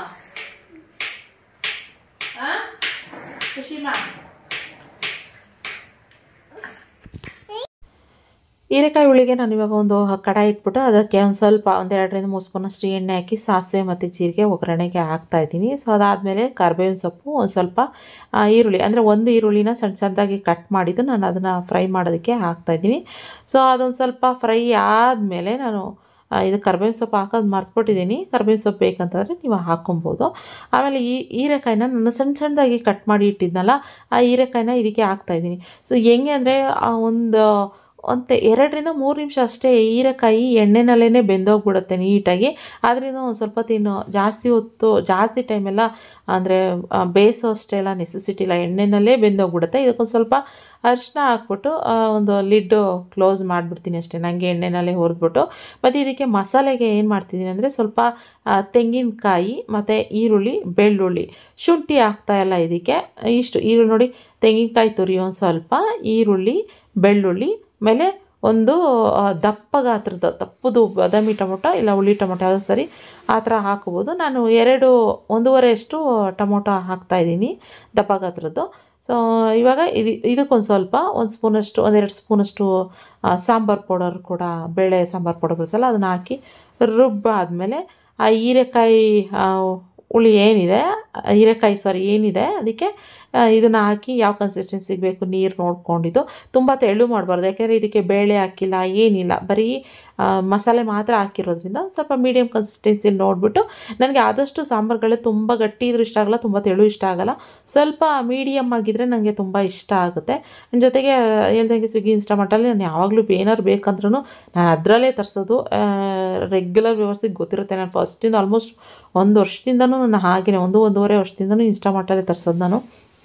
ಆ ಖುಷಿಮಾ ಹೀರೆಕಾಯಿ ಹುಳಿಗೆ ನಾನು ಇವಾಗ ಒಂದು ಹ- ಕಡಾಯಿ ಇಟ್ಬಿಟ್ಟು ಅದಕ್ಕೆ ಒಂದು ಸ್ವಲ್ಪ ಒಂದು ಎರಡರಿಂದ ಮೂರು ಸ್ಪೂನಷ್ಟು ಎಣ್ಣೆ ಹಾಕಿ ಸಾಸಿವೆ ಮತ್ತು ಜೀರಿಗೆ ಒಗ್ಗರಣೆಗೆ ಹಾಕ್ತಾ ಇದ್ದೀನಿ ಸೊ ಅದಾದಮೇಲೆ ಕರ್ಬೇವಿನ ಸೊಪ್ಪು ಒಂದು ಸ್ವಲ್ಪ ಆ, ಈರುಳ್ಳಿ ಅಂದರೆ ಒಂದು ಈರುಳ್ಳಿನ ಸಣ್ಣ ಸಣ್ಣದಾಗಿ ಕಟ್ ಮಾಡಿದ್ದು ನಾನು ಅದನ್ನು ಫ್ರೈ ಮಾಡೋದಕ್ಕೆ ಹಾಕ್ತಾಯಿದ್ದೀನಿ ಸೊ ಅದೊಂದು ಸ್ವಲ್ಪ ಫ್ರೈ ಆದಮೇಲೆ ನಾನು ಆ, ಇದು ಕರ್ಬೇವಿನ ಸೊಪ್ಪು ಹಾಕೋದು ಮರ್ತ್ಬಿಟ್ಟಿದ್ದೀನಿ ಕರ್ಬೇವಿನ ಸೊಪ್ಪು ಬೇಕಂತಂದರೆ ನೀವು ಹಾಕ್ಕೊಬೋದು ಆಮೇಲೆ ಈ ಹೀರೆಕಾಯಿನ ನಾನು ಸಣ್ಣ ಸಣ್ಣದಾಗಿ ಕಟ್ ಮಾಡಿ ಇಟ್ಟಿದ್ನಲ್ಲ ಆ ಹೀರೆಕಾಯಿನ ಇದಕ್ಕೆ ಹಾಕ್ತಾಯಿದ್ದೀನಿ ಸೊ ಹೆಂಗೆ ಅಂದರೆ ಒಂದು ಒಂದು ಎರಡರಿಂದ ಮೂರು ನಿಮಿಷ ಅಷ್ಟೇ ಹೀರೆಕಾಯಿ ಎಣ್ಣೆನಲ್ಲೇ ಬೆಂದೋಗ್ಬಿಡುತ್ತೆ ನೀಟಾಗಿ ಆದ್ದರಿಂದ ಒಂದು ಸ್ವಲ್ಪ ತಿನ್ನು ಜಾಸ್ತಿ ಹೊತ್ತು ಜಾಸ್ತಿ ಟೈಮೆಲ್ಲ ಅಂದರೆ ಬೇಯಿಸೋ ಅಷ್ಟೆಲ್ಲ ನೆಸೆಸಿಟಿ ಇಲ್ಲ ಎಣ್ಣೆನಲ್ಲೇ ಬೆಂದೋಗ್ಬಿಡುತ್ತೆ ಇದಕ್ಕೊಂದು ಸ್ವಲ್ಪ ಅರಿಶಿನ ಹಾಕ್ಬಿಟ್ಟು ಆ, ಒಂದು ಲಿಡ್ಡು ಕ್ಲೋಸ್ ಮಾಡಿಬಿಡ್ತೀನಿ ಅಷ್ಟೇ ನನಗೆ ಎಣ್ಣೆನಲ್ಲೇ ಹುರಿದ್ಬಿಟ್ಟು ಮತ್ತು ಇದಕ್ಕೆ ಮಸಾಲೆಗೆ ಏನು ಮಾಡ್ತಿದ್ದೀನಿ ಅಂದರೆ ಸ್ವಲ್ಪ ಆ, ತೆಂಗಿನಕಾಯಿ ಮತ್ತು ಈರುಳ್ಳಿ ಬೆಳ್ಳುಳ್ಳಿ ಶುಂಠಿ ಹಾಕ್ತಾ ಇಲ್ಲ ಇದಕ್ಕೆ ಇಷ್ಟು ಈರುಳ್ಳಿ ನೋಡಿ ತೆಂಗಿನಕಾಯಿ ತುರಿ ಒಂದು ಸ್ವಲ್ಪ ಈರುಳ್ಳಿ ಬೆಳ್ಳುಳ್ಳಿ ಆಮೇಲೆ ಒಂದು ಆ, ದಪ್ಪ ಗಾತ್ರದ ದಪ್ಪದು ಬಾದಾಮಿ ಟೊಮೊಟೊ ಇಲ್ಲ ಹುಳಿ ಟೊಮೊಟೊ ಯಾವುದು ಸರಿ ಆ ಥರ ಹಾಕ್ಬೋದು ನಾನು ಎರಡು ಒಂದೂವರೆ ಅಷ್ಟು ಟೊಮೊಟೊ ಹಾಕ್ತಾಯಿದ್ದೀನಿ ದಪ್ಪ ಗಾತ್ರದ್ದು ಸೊ ಇವಾಗ ಇದು ಇದಕ್ಕೊಂದು ಸ್ವಲ್ಪ ಒಂದು ಸ್ಪೂನಷ್ಟು ಒಂದೆರಡು ಸ್ಪೂನಷ್ಟು ಆ, ಸಾಂಬಾರ್ ಪೌಡರ್ ಕೂಡ ಬೇಳೆ ಸಾಂಬಾರ್ ಪೌಡರ್ ಬರುತ್ತಲ್ಲ ಅದನ್ನು ಹಾಕಿ ರುಬ್ಬಾದಮೇಲೆ ಆ ಹೀರೆಕಾಯಿ ಆ, ಹುಳಿ ಏನಿದೆ ಆ, ಹೀರೆಕಾಯಿ ಸಾರಿ ಏನಿದೆ ಅದಕ್ಕೆ ಇದನ್ನು ಹಾಕಿ ಯಾವ ಕನ್ಸಿಸ್ಟೆನ್ಸಿಗೆ ಬೇಕು ನೀರು ನೋಡ್ಕೊಂಡಿದ್ದು ತುಂಬ ತೆಳು ಮಾಡಬಾರ್ದು ಯಾಕೆಂದರೆ ಇದಕ್ಕೆ ಬೇಳೆ ಹಾಕಿಲ್ಲ ಏನಿಲ್ಲ ಬರೀ ಆ, ಮಸಾಲೆ ಮಾತ್ರ ಹಾಕಿರೋದ್ರಿಂದ ಸ್ವಲ್ಪ ಮೀಡಿಯಮ್ ಕನ್ಸಿಸ್ಟೆನ್ಸಿಲಿ ನೋಡಿಬಿಟ್ಟು ನನಗೆ ಆದಷ್ಟು ಸಾಂಬಾರುಗಳೇ ತುಂಬ ಗಟ್ಟಿ ಇದ್ರೂ ಇಷ್ಟ ಆಗಲ್ಲ ತುಂಬ ತೆಳು ಇಷ್ಟ ಆಗಲ್ಲ ಸ್ವಲ್ಪ ಮೀಡಿಯಮ್ ಆಗಿದ್ದರೆ ನನಗೆ ತುಂಬ ಇಷ್ಟ ಆಗುತ್ತೆ ನನ್ನ ಜೊತೆಗೆ ಹೇಳ್ದಂಗೆ ಸ್ವಿಗ್ಗಿ ಇನ್ಸ್ಟಾಮಾರ್ಟಲ್ಲಿ ನಾನು ಯಾವಾಗಲೂ ಏನಾದ್ರು ಬೇಕಂದ್ರೂ ನಾನು ಅದರಲ್ಲೇ ತರಿಸೋದು ರೆಗ್ಯುಲರ್ ವ್ಯವಸ್ಥೆಗೆ ಗೊತ್ತಿರುತ್ತೆ ನಾನು ಫಸ್ಟಿಂದ ಆಲ್ಮೋಸ್ಟ್ ಒಂದು ವರ್ಷದಿಂದನೂ ನಾನು ಹಾಗೆಯೇ ಒಂದು ಒಂದೂವರೆ ವರ್ಷದಿಂದನೂ ಇನ್ಸ್ಟಾಮಾರ್ಟಲ್ಲೇ ತರಿಸೋದು ನಾನು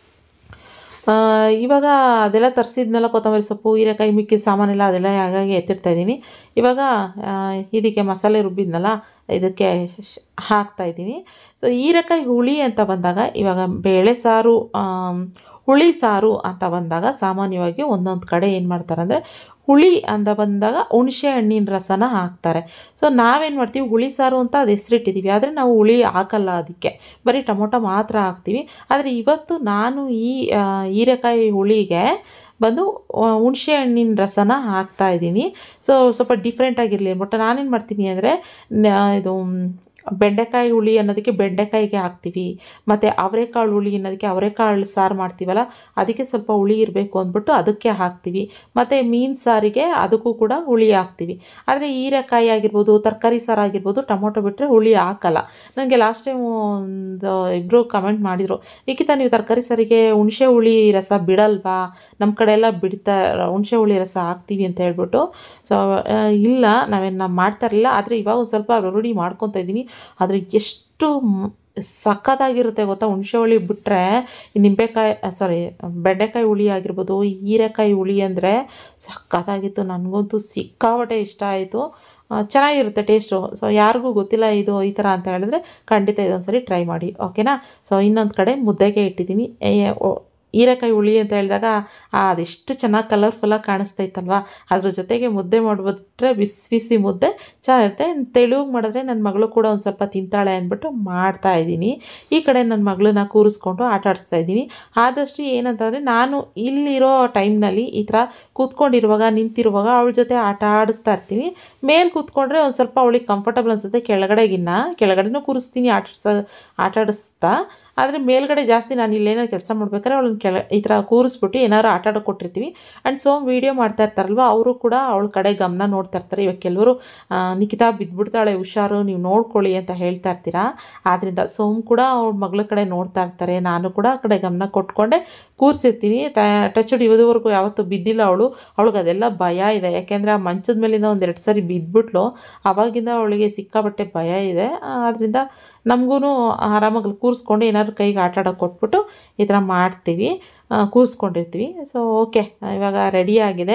ಆ, ಇವಾಗ ಅದೆಲ್ಲ ತರಿಸಿದ್ನೆಲ್ಲ ಕೊತ್ತಂಬರಿ ಸೊಪ್ಪು ಹೀರೆಕಾಯಿ ಮಿಕ್ಕಿದ ಸಾಮಾನೆಲ್ಲ ಅದೆಲ್ಲ ಹಾಗಾಗಿ ಎತ್ತಿಡ್ತಾ ಇದ್ದೀನಿ ಇವಾಗ ಆ, ಇದಕ್ಕೆ ಮಸಾಲೆ ರುಬ್ಬಿದ್ನಲ್ಲ ಇದಕ್ಕೆ ಶ್- ಹಾಕ್ತಾ ಇದ್ದೀನಿ ಸೊ ಹೀರೆಕಾಯಿ ಹುಳಿ ಅಂತ ಬಂದಾಗ ಇವಾಗ ಬೇಳೆ ಸಾರು ಆಮ್, ಹುಳಿ ಸಾರು ಅಂತ ಬಂದಾಗ ಸಾಮಾನ್ಯವಾಗಿ ಒಂದೊಂದು ಕಡೆ ಏನು ಮಾಡ್ತಾರೆ ಅಂದರೆ ಹುಳಿ ಅಂತ ಬಂದಾಗ ಹುಣಸೆ ಹಣ್ಣಿನ ರಸನ ಹಾಕ್ತಾರೆ ಸೊ ನಾವೇನು ಮಾಡ್ತೀವಿ ಹುಳಿ ಸಾರು ಅಂತ ಅದು ಹೆಸರಿಟ್ಟಿದ್ದೀವಿ ಆದರೆ ನಾವು ಹುಳಿ ಹಾಕಲ್ಲ ಅದಕ್ಕೆ ಬರೀ ಟೊಮೊಟೊ ಮಾತ್ರ ಹಾಕ್ತೀವಿ ಆದರೆ ಇವತ್ತು ನಾನು ಈ ಆ, ಹೀರೆಕಾಯಿ ಹುಳಿಗೆ ಬಂದು ಆ, ಹುಣಸೆ ಹಣ್ಣಿನ ರಸನ ಹಾಕ್ತಾ ಇದ್ದೀನಿ ಸೊ ಸ್ವಲ್ಪ ಡಿಫ್ರೆಂಟ್ ಆಗಿರಲಿ ಬಟ್ ನಾನೇನು ಮಾಡ್ತೀನಿ ಅಂದರೆ ಇದು ಮ್, ಬೆಂಡೆಕಾಯಿ ಹುಳಿ ಅನ್ನೋದಕ್ಕೆ ಬೆಂಡೆಕಾಯಿಗೆ ಹಾಕ್ತೀವಿ ಮತ್ತು ಅವರೆಕಾಳು ಹುಳಿ ಅನ್ನೋದಕ್ಕೆ ಅವರೆಕಾಳು ಸಾರು ಮಾಡ್ತೀವಲ್ಲ ಅದಕ್ಕೆ ಸ್ವಲ್ಪ ಹುಳಿ ಇರಬೇಕು ಅಂದ್ಬಿಟ್ಟು ಅದಕ್ಕೆ ಹಾಕ್ತೀವಿ ಮತ್ತು ಮೀನು ಸಾರಿಗೆ ಅದಕ್ಕೂ ಕೂಡ ಹುಳಿ ಹಾಕ್ತೀವಿ ಆದರೆ ಹೀರೆಕಾಯಿ ಆಗಿರ್ಬೋದು ತರಕಾರಿ ಸಾರು ಆಗಿರ್ಬೋದು ಟೊಮೊಟೊ ಬಿಟ್ಟರೆ ಹುಳಿ ಹಾಕಲ್ಲ ನನಗೆ ಲಾಸ್ಟ್ ಟೈಮ್ ಒಂದು ಇಬ್ಬರು ಕಮೆಂಟ್ ಮಾಡಿದರು ನಿಖಿತಾ ನೀವು ತರಕಾರಿ ಸಾರಿಗೆ ಹುಣಸೆ ಹುಳಿ ರಸ ಬಿಡಲ್ವಾ ನಮ್ಮ ಕಡೆ ಎಲ್ಲ ಬಿಡ್ತಾ ಹುಣಸೆ ಹುಳಿ ರಸ ಹಾಕ್ತೀವಿ ಅಂತ ಹೇಳ್ಬಿಟ್ಟು ಸೊ ಇಲ್ಲ ನಾವೇನು ನಾವು ಮಾಡ್ತಾ ಇರಲಿಲ್ಲ ಆದರೆ ಇವಾಗ ಒಂದು ಸ್ವಲ್ಪ ರೂಢಿ ಮಾಡ್ಕೊತಾ ಇದ್ದೀನಿ ಆದರೆ ಎಷ್ಟು ಮ್- ಸಖತ್ತಾಗಿರುತ್ತೆ ಗೊತ್ತಾ ಹುಣಸೆ ಹುಳಿ ಬಿಟ್ಟರೆ ನಿಂಬೆಕಾಯಿ ಸಾರಿ ಬೆಂಡೆಕಾಯಿ ಹುಳಿ ಆಗಿರ್ಬೋದು ಹೀರೆಕಾಯಿ ಹುಳಿ ಅಂದರೆ ಸಖತ್ತಾಗಿತ್ತು ನನಗಂತೂ ಸಿಕ್ಕಾಪಟ್ಟೆ ಇಷ್ಟ ಆಯಿತು ಚೆನ್ನಾಗಿರುತ್ತೆ ಟೇಸ್ಟು ಸೊ ಯಾರಿಗೂ ಗೊತ್ತಿಲ್ಲ ಇದು ಈ ಥರ ಅಂತ ಹೇಳಿದ್ರೆ ಖಂಡಿತ ಇದೊಂದ್ಸರಿ ಟ್ರೈ ಮಾಡಿ ಓಕೆನಾ ಸೊ ಇನ್ನೊಂದು ಕಡೆ ಮುದ್ದೆಗೆ ಇಟ್ಟಿದ್ದೀನಿ ಏ, ಓ, ಹೀರೆಕಾಯಿ ಹುಳಿ ಅಂತ ಹೇಳಿದಾಗ ಆ, ಅದೆಷ್ಟು ಚೆನ್ನಾಗಿ ಕಲರ್ಫುಲ್ಲಾಗಿ ಕಾಣಿಸ್ತಾ ಇತ್ತಲ್ವಾ ಅದ್ರ ಜೊತೆಗೆ ಮುದ್ದೆ ಮಾಡಿಬಿಟ್ರೆ ಬಿಸಿ ಬಿಸಿ ಮುದ್ದೆ ಚೆನ್ನಾಗಿರುತ್ತೆ ತೆಳುಗೆ ಮಾಡಿದ್ರೆ ನನ್ನ ಮಗಳು ಕೂಡ ಒಂದು ಸ್ವಲ್ಪ ತಿಂತಾಳೆ ಅಂದ್ಬಿಟ್ಟು ಮಾಡ್ತಾ ಇದ್ದೀನಿ ಈ ಕಡೆ ನನ್ನ ಮಗಳನ್ನ ಕೂರಿಸ್ಕೊಂಡು ಆಟ ಆಡಿಸ್ತಾ ಇದ್ದೀನಿ ಆದಷ್ಟು ಏನಂತಂದರೆ ನಾನು ಇಲ್ಲಿರೋ ಟೈಮ್ನಲ್ಲಿ ಈ ಥರ ಕೂತ್ಕೊಂಡಿರುವಾಗ ನಿಂತಿರುವಾಗ ಅವಳ ಜೊತೆ ಆಟ ಆಡಿಸ್ತಾ ಇರ್ತೀನಿ ಮೇಲೆ ಕೂತ್ಕೊಂಡ್ರೆ ಒಂದು ಸ್ವಲ್ಪ ಅವಳಿಗೆ ಕಂಫರ್ಟಬಲ್ ಅನಿಸುತ್ತೆ ಕೆಳಗಡೆಗಿನ್ನ ಕೆಳಗಡೆನೂ ಕೂರಿಸ್ತೀನಿ ಆಟಾಡ್ಸ ಆಟ ಆಡಿಸ್ತಾ ಆದರೆ ಮೇಲ್ಗಡೆ ಜಾಸ್ತಿ ನಾನು ಇಲ್ಲೇನೋ ಕೆಲಸ ಮಾಡ್ಬೇಕಾದ್ರೆ ಅವಳನ್ನ ಕೆಳ ಈ ಥರ ಕೂರಿಸ್ಬಿಟ್ಟು ಏನಾದ್ರು ಆಟ ಆಡೋಕೆ ಕೊಟ್ಟಿರ್ತೀವಿ ಆ್ಯಂಡ್ ಸೋಮ್ ವೀಡಿಯೋ ಮಾಡ್ತಾ ಇರ್ತಾರಲ್ವ ಅವರು ಕೂಡ ಅವಳ ಕಡೆ ಗಮನ ನೋಡ್ತಾ ಇರ್ತಾರೆ ಇವಾಗ ಕೆಲವರು ಆ, ನಿಖಿತಾ ಬಿದ್ದುಬಿಡ್ತಾಳೆ ಹುಷಾರು ನೀವು ನೋಡ್ಕೊಳ್ಳಿ ಅಂತ ಹೇಳ್ತಾ ಇರ್ತೀರಾ ಆದ್ದರಿಂದ ಸೋಮ್ ಕೂಡ ಅವ್ಳ ಮಗಳ ಕಡೆ ನೋಡ್ತಾ ಇರ್ತಾರೆ ನಾನು ಕೂಡ ಆ ಕಡೆ ಗಮನ ಕೊಟ್ಕೊಂಡೆ ಕೂರಿಸಿರ್ತೀನಿ ತ ಟಚ್ ಇದುವರೆಗೂ ಯಾವತ್ತೂ ಬಿದ್ದಿಲ್ಲ ಅವಳು ಅವಳಿಗೆ ಅದೆಲ್ಲ ಭಯ ಇದೆ ಯಾಕೆಂದರೆ ಆ ಮಂಚದ ಮೇಲಿಂದ ಒಂದೆರಡು ಸರಿ ಬಿದ್ದುಬಿಟ್ಲು ಅವಾಗಿಂದ ಅವಳಿಗೆ ಸಿಕ್ಕಾಪಟ್ಟೆ ಭಯ ಇದೆ ಆದ್ದರಿಂದ ನಮಗೂ ಆರಾಮಾಗಿ ಕೂರಿಸ್ಕೊಂಡು ಏನಾದ್ರು ಕೈಗೆ ಆಟ ಆಡೋಕೆ ಕೊಟ್ಬಿಟ್ಟು ಈ ಥರ ಮಾಡ್ತೀವಿ ಆ, ಕೂರಿಸ್ಕೊಂಡಿರ್ತೀವಿ ಸೊ ಓಕೆ ಇವಾಗ ರೆಡಿ ಆಗಿದೆ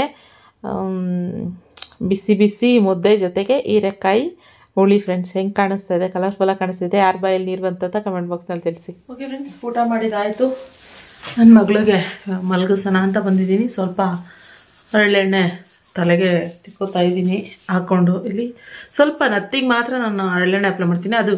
ಆಮ್, ಬಿಸಿ ಬಿಸಿ ಮುದ್ದೆ ಜೊತೆಗೆ ಹೀರೆಕಾಯಿ ಹುಳಿ ಫ್ರೆಂಡ್ಸ್ ಹೆಂಗೆ ಕಾಣಿಸ್ತಾ ಇದೆ ಕಲರ್ಫುಲ್ಲಾಗಿ ಕಾಣಿಸ್ತಿದೆ ಯಾರ ಬಾಯಲ್ಲಿ ನೀರು ಬಂತಂತ ಕಮೆಂಟ್ ಬಾಕ್ಸ್ನಲ್ಲಿ ತಿಳಿಸಿ ಓಕೆ ಫ್ರೆಂಡ್ಸ್ ಊಟ ಮಾಡಿದಾಯಿತು ನನ್ನ ಮಗಳಿಗೆ ಮಲಗಿಸೋಣ ಅಂತ ಬಂದಿದ್ದೀನಿ ಸ್ವಲ್ಪ ಹರಳೆಣ್ಣೆ ತಲೆಗೆ ತಿಕ್ಕೋತಾ ಇದ್ದೀನಿ ಹಾಕ್ಕೊಂಡು ಇಲ್ಲಿ ಸ್ವಲ್ಪ ನತ್ತಿಗೆ ಮಾತ್ರ ನಾನು ಹರಳೆಣ್ಣೆ ಅಪ್ಲೈ ಮಾಡ್ತೀನಿ ಅದು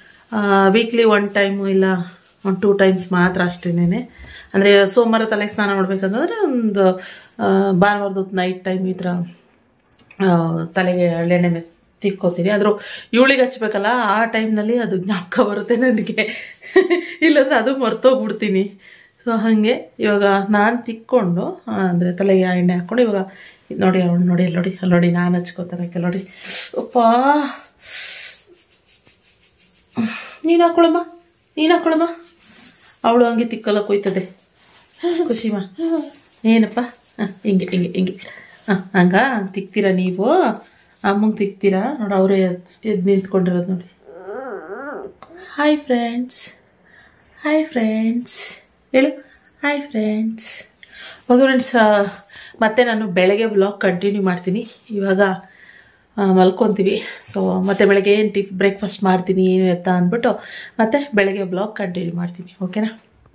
ವೀಕ್ಲಿ ಒನ್ ಟೈಮು ಇಲ್ಲ ಒನ್ ಟೂ ಟೈಮ್ಸ್ ಮಾತ್ರ ಅಷ್ಟೇನೆ ಅಂದರೆ ಸೋಮವಾರ ತಲೆಗೆ ಸ್ನಾನ ಮಾಡಬೇಕಂತಂದರೆ ಒಂದು ಭಾನುವಾರದ ಹೊತ್ತು ನೈಟ್ ಟೈಮ್ ಈ ಥರ ಆ, ತಲೆಗೆ ಎಳ್ಳೆಣ್ಣೆ ಮೆ ತಿಕ್ಕೋತೀನಿ ಆದರೂ ಇವಳಿಗೆ ಹಚ್ಬೇಕಲ್ಲ ಆ ಟೈಮ್ನಲ್ಲಿ ಅದು ಜ್ಞಾಪಕ ಬರುತ್ತೆ ನನಗೆ ಇಲ್ಲಾಂದ್ರೆ ಅದು ಮರ್ತೋಗ್ಬಿಡ್ತೀನಿ ಸೊ ಹಾಗೆ ಇವಾಗ ನಾನು ತಿಕ್ಕೊಂಡು ಅಂದರೆ ತಲೆಗೆ ಆ ಎಣ್ಣೆ ಹಾಕ್ಕೊಂಡು ಇವಾಗ ಇದ್ ನೋಡಿ ಅವ್ಳು ನೋಡಿ ಅಲ್ಲಿ ನೋಡಿ ಅಲ್ಲಿ ನೋಡಿ ನಾನು ಹಚ್ಕೋತಾರೆ ನೋಡಿ ಅಪ್ಪಾ ನೀನು ಹಾಕ್ಕೊಳಮ್ಮ ನೀನು ಹಾಕ್ಕೊಳಮ್ಮ ಅವಳು ಹಂಗೆ ತಿಕ್ಕಲ್ಲ ಕೊಯ್ತದೆ ಖುಷಿಮಾ ಏನಪ್ಪ ಹಾಂ ಹಿಂಗೆ ಹಿಂಗೆ ಹಿಂಗೆ ಹಾಂ ಹಂಗ ತಿಕ್ತೀರಾ ನೀವು ಅಮ್ಮಂಗೆ ತಿಕ್ತೀರಾ ನೋಡಿ ಅವರೇ ಎದ್ದು ನಿಂತ್ಕೊಂಡಿರೋದು ನೋಡಿ ಹಾಯ್ ಫ್ರೆಂಡ್ಸ್ ಹಾಯ್ ಫ್ರೆಂಡ್ಸ್ ಹೇಳು ಹಾಯ್ ಫ್ರೆಂಡ್ಸ್ ಓಕೆ ಫ್ರೆಂಡ್ಸ್ ಮತ್ತೆ ನಾನು ಬೆಳಗ್ಗೆ ವ್ಲಾಗ್ ಕಂಟಿನ್ಯೂ ಮಾಡ್ತೀನಿ ಇವಾಗ ಆ, ಮಲ್ಕೊತೀವಿ ಸೊ ಮತ್ತೆ ಬೆಳಗ್ಗೆ ಏನು ಟಿಫ್ ಬ್ರೇಕ್ಫಾಸ್ಟ್ ಮಾಡ್ತೀನಿ ಏನು ಎತ್ತ ಅಂದ್ಬಿಟ್ಟು ಮತ್ತೆ ಬೆಳಗ್ಗೆ ಬ್ಲಾಗ್ ಕಂಟಿನ್ಯೂ ಮಾಡ್ತೀನಿ ಓಕೆನಾ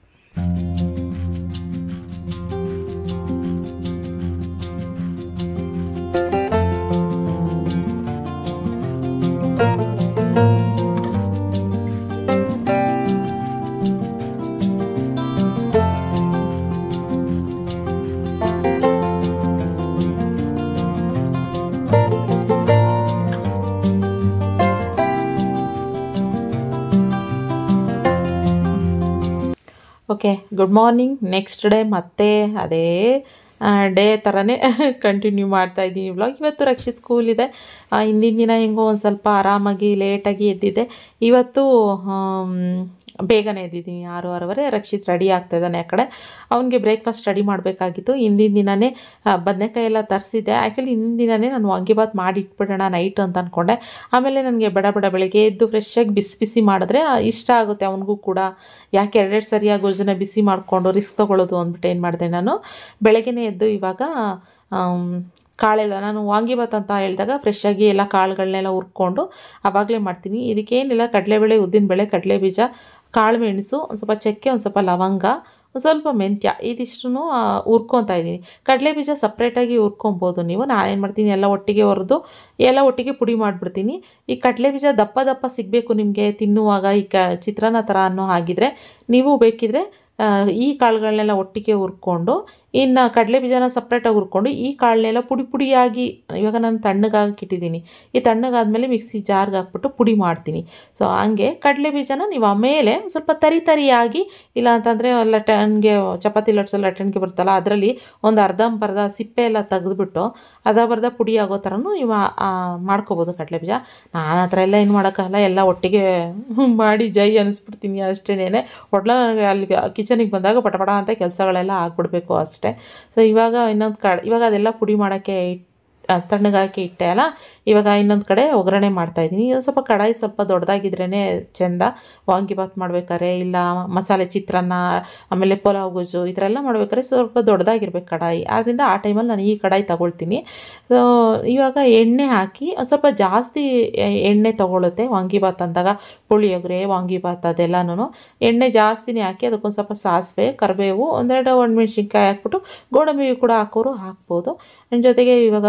okay good morning next day ಮತ್ತೆ ಅದೇ ಡೇ ಥರನೇ ಕಂಟಿನ್ಯೂ ಮಾಡ್ತಾ ಇದ್ದೀನಿ ವ್ಲಾಗ್ ಇವತ್ತು ರಕ್ಷಿ ಸ್ಕೂಲ್ ಇದೆ ಆ, ಹಿಂದಿನ ದಿನ ಹೆಂಗೋ ಒಂದು ಸ್ವಲ್ಪ ಆರಾಮಾಗಿ ಲೇಟಾಗಿ ಎದ್ದಿದ್ದೆ ಇವತ್ತು ಆಮ್, ಬೇಗನೆ ಎದ್ದಿದ್ದೀನಿ ಆರು ಆರೂವರೆ ರಕ್ಷಿತ್ ರೆಡಿ ಆಗ್ತಾ ಇದ್ದಾನೆ ಆ ಕಡೆ ಅವನಿಗೆ ಬ್ರೇಕ್ಫಾಸ್ಟ್ ರೆಡಿ ಮಾಡಬೇಕಾಗಿತ್ತು ಹಿಂದಿನ ದಿನವೇ ಬದನೆಕಾಯಿ ಎಲ್ಲ ತರಿಸಿದ್ದೆ ಆ್ಯಕ್ಚುಲಿ ಹಿಂದಿನ ದಿನವೇ ನಾನು ವಾಂಗಿಬಾತ್ ಮಾಡಿ ಇಟ್ಬಿಡೋಣ ನೈಟ್ ಅಂತ ಅಂದ್ಕೊಂಡೆ ಆಮೇಲೆ ನನಗೆ ಬಡ ಬಡ ಬೆಳಗ್ಗೆ ಎದ್ದು ಫ್ರೆಶ್ಶಾಗಿ ಬಿಸಿ ಬಿಸಿ ಮಾಡಿದ್ರೆ ಆ, ಇಷ್ಟ ಆಗುತ್ತೆ ಅವನಿಗೂ ಕೂಡ ಯಾಕೆ ಎರಡೆರಡು ಸರಿಯಾಗಿ ಗೊಜ್ಜನ್ನ ಬಿಸಿ ಮಾಡಿಕೊಂಡು ರಿಸ್ಕ್ ತೊಗೊಳ್ಳೋದು ಅಂದ್ಬಿಟ್ಟು ಏನು ಮಾಡಿದೆ ನಾನು ಬೆಳಗ್ಗೆನೇ ಎದ್ದು ಇವಾಗ ಆಮ್, ಕಾಳೆಲ್ಲ ನಾನು ವಾಂಗಿಬಾತ್ ಅಂತ ಹೇಳಿದಾಗ ಫ್ರೆಶ್ಶಾಗಿ ಎಲ್ಲ ಕಾಳುಗಳನ್ನೆಲ್ಲ ಹುರ್ಕೊಂಡು ಆವಾಗಲೇ ಮಾಡ್ತೀನಿ ಇದಕ್ಕೇನಿಲ್ಲ ಕಡಲೆಬೇಳೆ ಉದ್ದಿನಬೇಳೆ ಕಡಲೆ ಬೀಜ ಕಾಳು ಮೆಣಸು ಒಂದು ಸ್ವಲ್ಪ ಚಕ್ಕೆ ಒಂದು ಸ್ವಲ್ಪ ಲವಂಗ ಒಂದು ಸ್ವಲ್ಪ ಮೆಂತ್ಯ ಇದಿಷ್ಟು ಹುರ್ಕೊತಾ ಇದ್ದೀನಿ ಕಡಲೆ ಬೀಜ ಸಪ್ರೇಟಾಗಿ ಹುರ್ಕೊಬೋದು ನೀವು ನಾನೇನು ಮಾಡ್ತೀನಿ ಎಲ್ಲ ಒಟ್ಟಿಗೆ ಹುರಿದು ಎಲ್ಲ ಒಟ್ಟಿಗೆ ಪುಡಿ ಮಾಡಿಬಿಡ್ತೀನಿ ಈ ಕಡಲೆ ಬೀಜ ದಪ್ಪ ದಪ್ಪ ಸಿಗಬೇಕು ನಿಮಗೆ ತಿನ್ನುವಾಗ ಈ ಕ ಚಿತ್ರಾನ್ನ ಥರ ಅನ್ನೋ ಹಾಗಿದ್ರೆ ನೀವು ಬೇಕಿದ್ರೆ ಆ, ಈ ಕಾಳುಗಳನ್ನೆಲ್ಲ ಒಟ್ಟಿಗೆ ಹುರ್ಕೊಂಡು ಇನ್ನು ಕಡಲೆ ಬೀಜನ ಸಪ್ರೇಟಾಗಿ ಹುರ್ಕೊಂಡು ಈ ಕಾಳನ್ನೆಲ್ಲ ಪುಡಿ ಪುಡಿಯಾಗಿ ಇವಾಗ ನಾನು ತಣ್ಣಗಾಗಿ ಇಟ್ಟಿದ್ದೀನಿ ಈ ತಣ್ಣಗಾದ್ಮೇಲೆ ಮಿಕ್ಸಿ ಜಾರ್ಗೆ ಹಾಕ್ಬಿಟ್ಟು ಪುಡಿ ಮಾಡ್ತೀನಿ ಸೊ ಹಂಗೆ ಕಡಲೆ ಬೀಜನ ನೀವು ಆಮೇಲೆ ಸ್ವಲ್ಪ ತರಿ ತರಿಯಾಗಿ ಇಲ್ಲ ಅಂತಂದರೆ ಲಟನ್ಗೆ ಚಪಾತಿ ಲಟ್ಸೋ ಲಟನ್ಗೆ ಬರುತ್ತಲ್ಲ ಅದರಲ್ಲಿ ಒಂದು ಅರ್ಧಂಬರ್ಧ ಸಿಪ್ಪೆ ಎಲ್ಲ ತೆಗೆದ್ಬಿಟ್ಟು ಅರ್ಧ ಬರ್ಧ ಪುಡಿ ಆಗೋ ಥರನೂ ನೀವು ಆ, ಮಾಡ್ಕೋಬೋದು ಕಡಲೆ ಬೀಜ ನಾನು ಆ ಥರ ಎಲ್ಲ ಏನು ಮಾಡೋಕ್ಕಾಗಲ್ಲ ಎಲ್ಲ ಒಟ್ಟಿಗೆ ಮಾಡಿ ಜೈ ಅನ್ನಿಸ್ಬಿಡ್ತೀನಿ ಅಷ್ಟೇನೆ ಒಟ್ಲ ನನಗೆ ಅಲ್ಲಿ ಕಿಚನಿಗೆ ಬಂದಾಗ ಪಟ ಪಟ ಅಂತ ಕೆಲಸಗಳೆಲ್ಲ ಆಗ್ಬಿಡ್ಬೇಕು ಅಷ್ಟೇ ಸೊ ಇವಾಗ ಇನ್ನೊಂದು ಕಡೆ ಇವಾಗ ಅದೆಲ್ಲ ಪುಡಿ ಮಾಡೋಕ್ಕೆ ಇಟ್ ಆ, ತಣ್ಣಗಾಕಿ ಇಟ್ಟೆ ಅಲ್ಲ ಇವಾಗ ಇನ್ನೊಂದು ಕಡೆ ಒಗ್ಗರಣೆ ಮಾಡ್ತಾಯಿದ್ದೀನಿ ಸ್ವಲ್ಪ ಕಡಾಯಿ ಸ್ವಲ್ಪ ದೊಡ್ಡದಾಗಿದ್ರೇ ಚೆಂದ ವಾಂಗಿಬಾತ್ ಮಾಡ್ಬೇಕಾದ್ರೆ ಇಲ್ಲ ಮಸಾಲೆ ಚಿತ್ರಾನ್ನ ಆಮೇಲೆ ಪಲಾವ್ ಗೊಜ್ಜು ಈ ಥರ ಎಲ್ಲ ಮಾಡ್ಬೇಕಾದ್ರೆ ಸ್ವಲ್ಪ ದೊಡ್ಡದಾಗಿರ್ಬೇಕು ಕಡಾಯಿ ಆದ್ದರಿಂದ ಆ ಟೈಮಲ್ಲಿ ನಾನು ಈ ಕಡಾಯಿ ತಗೊಳ್ತೀನಿ ಸೊ ಇವಾಗ ಎಣ್ಣೆ ಹಾಕಿ ಒಂದ್ ಸ್ವಲ್ಪ ಜಾಸ್ತಿ ಎ- ಎಣ್ಣೆ ತಗೊಳುತ್ತೆ ವಾಂಗಿಬಾತ್ ಅಂದಾಗ ಪುಳಿಯೋಗರೆ ವಾಂಗಿಬಾತ್ ಅದೆಲ್ಲನೂ ಎಣ್ಣೆ ಜಾಸ್ತಿನೇ ಹಾಕಿ ಅದಕ್ಕೊಂದು ಸ್ವಲ್ಪ ಸಾಸಿವೆ ಕರಿಬೇವು ಒಂದೆರಡು ಒಣಮೆಣ್ಸಿನ್ಕಾಯಿ ಹಾಕ್ಬಿಟ್ಟು ಗೋಡಂಬಿ ಕೂಡ ಹಾಕೋರು ಹಾಕ್ಬೋದು ನನ್ನ ಜೊತೆಗೆ ಇವಾಗ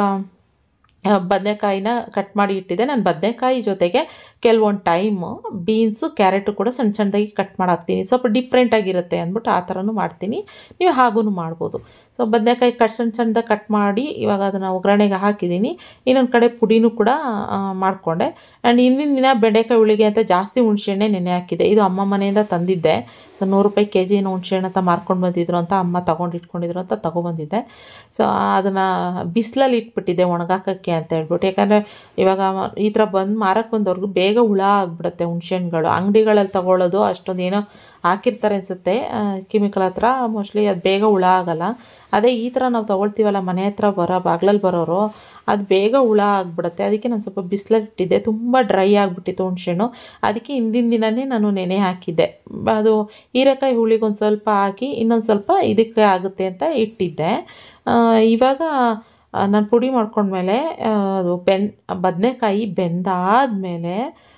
ಆ, ಬದನೆಕಾಯಿನ ಕಟ್ ಮಾಡಿ ಇಟ್ಟಿದ್ದೆ ನಾನು ಬದನೆಕಾಯಿ ಜೊತೆಗೆ ಕೆಲವೊಂದು ಟೈಮು ಬೀನ್ಸು ಕ್ಯಾರೆಟು ಕೂಡ ಸಣ್ಣ ಸಣ್ಣದಾಗಿ ಕಟ್ ಮಾಡಿ ಹಾಕ್ತೀನಿ ಸ್ವಲ್ಪ ಡಿಫ್ರೆಂಟಾಗಿರುತ್ತೆ ಅಂದ್ಬಿಟ್ಟು ಆ ಥರನೂ ಮಾಡ್ತೀನಿ ನೀವು ಹಾಗೂ ಮಾಡ್ಬೋದು ಸೊ ಬದನೆಕಾಯಿ ಕಟ್ ಸಣ್ಣ ಸಣ್ಣದಾಗಿ ಕಟ್ ಮಾಡಿ ಇವಾಗ ಅದನ್ನು ಒಗ್ಗರಣೆಗೆ ಹಾಕಿದ್ದೀನಿ ಇನ್ನೊಂದು ಕಡೆ ಪುಡಿನೂ ಕೂಡ ಆ, ಮಾಡಿಕೊಂಡೆ ಆ್ಯಂಡ್ ಹಿಂದಿನ ದಿನ ಬೆಂಡೆಕಾಯಿ ಹುಳಿಗೆ ಅಂತ ಜಾಸ್ತಿ ಹುಣಸೆಹಣ್ಣೆ ನೆನೆ ಹಾಕಿದ್ದೆ ಇದು ಅಮ್ಮ ಮನೆಯಿಂದ ತಂದಿದ್ದೆ ಸೊ ನೂರು ರೂಪಾಯಿ ಕೆ ಜಿನ ಹುಣಸೆಹಣ್ಣು ಅಂತ ಮಾರ್ಕೊಂಡು ಬಂದಿದ್ರು ಅಂತ ಅಮ್ಮ ತೊಗೊಂಡು ಇಟ್ಕೊಂಡಿದ್ರು ಅಂತ ತೊಗೊಬಂದಿದ್ದೆ ಸೊ ಅದನ್ನು ಬಿಸಿಲಲ್ಲಿ ಇಟ್ಬಿಟ್ಟಿದ್ದೆ ಒಣಗಾಕಕ್ಕೆ ಅಂತ ಹೇಳ್ಬಿಟ್ಟು ಯಾಕಂದರೆ ಇವಾಗ ಈ ಥರ ಬಂದು ಮಾರಕ್ಕೆ ಬಂದವ್ರಿಗೂ ಬೇಗ ಹುಳ ಆಗಿಬಿಡುತ್ತೆ ಹುಣ್ಸೆಹಣ್ಣುಗಳು ಅಂಗಡಿಗಳಲ್ಲಿ ತಗೊಳ್ಳೋದು ಅಷ್ಟೊಂದು ಏನೋ ಹಾಕಿರ್ತಾರೆ ಅನಿಸುತ್ತೆ ಕೆಮಿಕಲ್ ಹತ್ರ ಮೋಸ್ಟ್ಲಿ ಅದು ಬೇಗ ಹುಳ ಆಗಲ್ಲ ಅದೇ ಈ ಥರ ನಾವು ತೊಗೊಳ್ತೀವಲ್ಲ ಮನೆ ಹತ್ರ ಬರೋ ಬಾಗ್ಲಲ್ಲಿ ಬರೋರು ಅದು ಬೇಗ ಹುಳ ಆಗಿಬಿಡುತ್ತೆ ಅದಕ್ಕೆ ನಾನು ಸ್ವಲ್ಪ ಬಿಸಿಲಲ್ಲಿ ಇಟ್ಟಿದ್ದೆ ತುಂಬ ಡ್ರೈ ಆಗಿಬಿಟ್ಟಿತ್ತು ಹುಣ್ಸೆಹಣ್ಣು ಅದಕ್ಕೆ ಹಿಂದಿನ ದಿನವೇ ನಾನು ನೆನೆ ಹಾಕಿದ್ದೆ ಅದು ಹೀರೆಕಾಯಿ ಹುಳಿಗೆ ಒಂದು ಸ್ವಲ್ಪ ಹಾಕಿ ಇನ್ನೊಂದು ಸ್ವಲ್ಪ ಇದಕ್ಕೆ ಆಗುತ್ತೆ ಅಂತ ಇಟ್ಟಿದ್ದೆ ಆ, ಇವಾಗ ನಾನು ಪುಡಿ ಮಾಡ್ಕೊಂಡ್ಮೇಲೆ ಆ, ಅದು ಬೆನ್ ಬದನೆಕಾಯಿ ಬೆಂದಾದಮೇಲೆ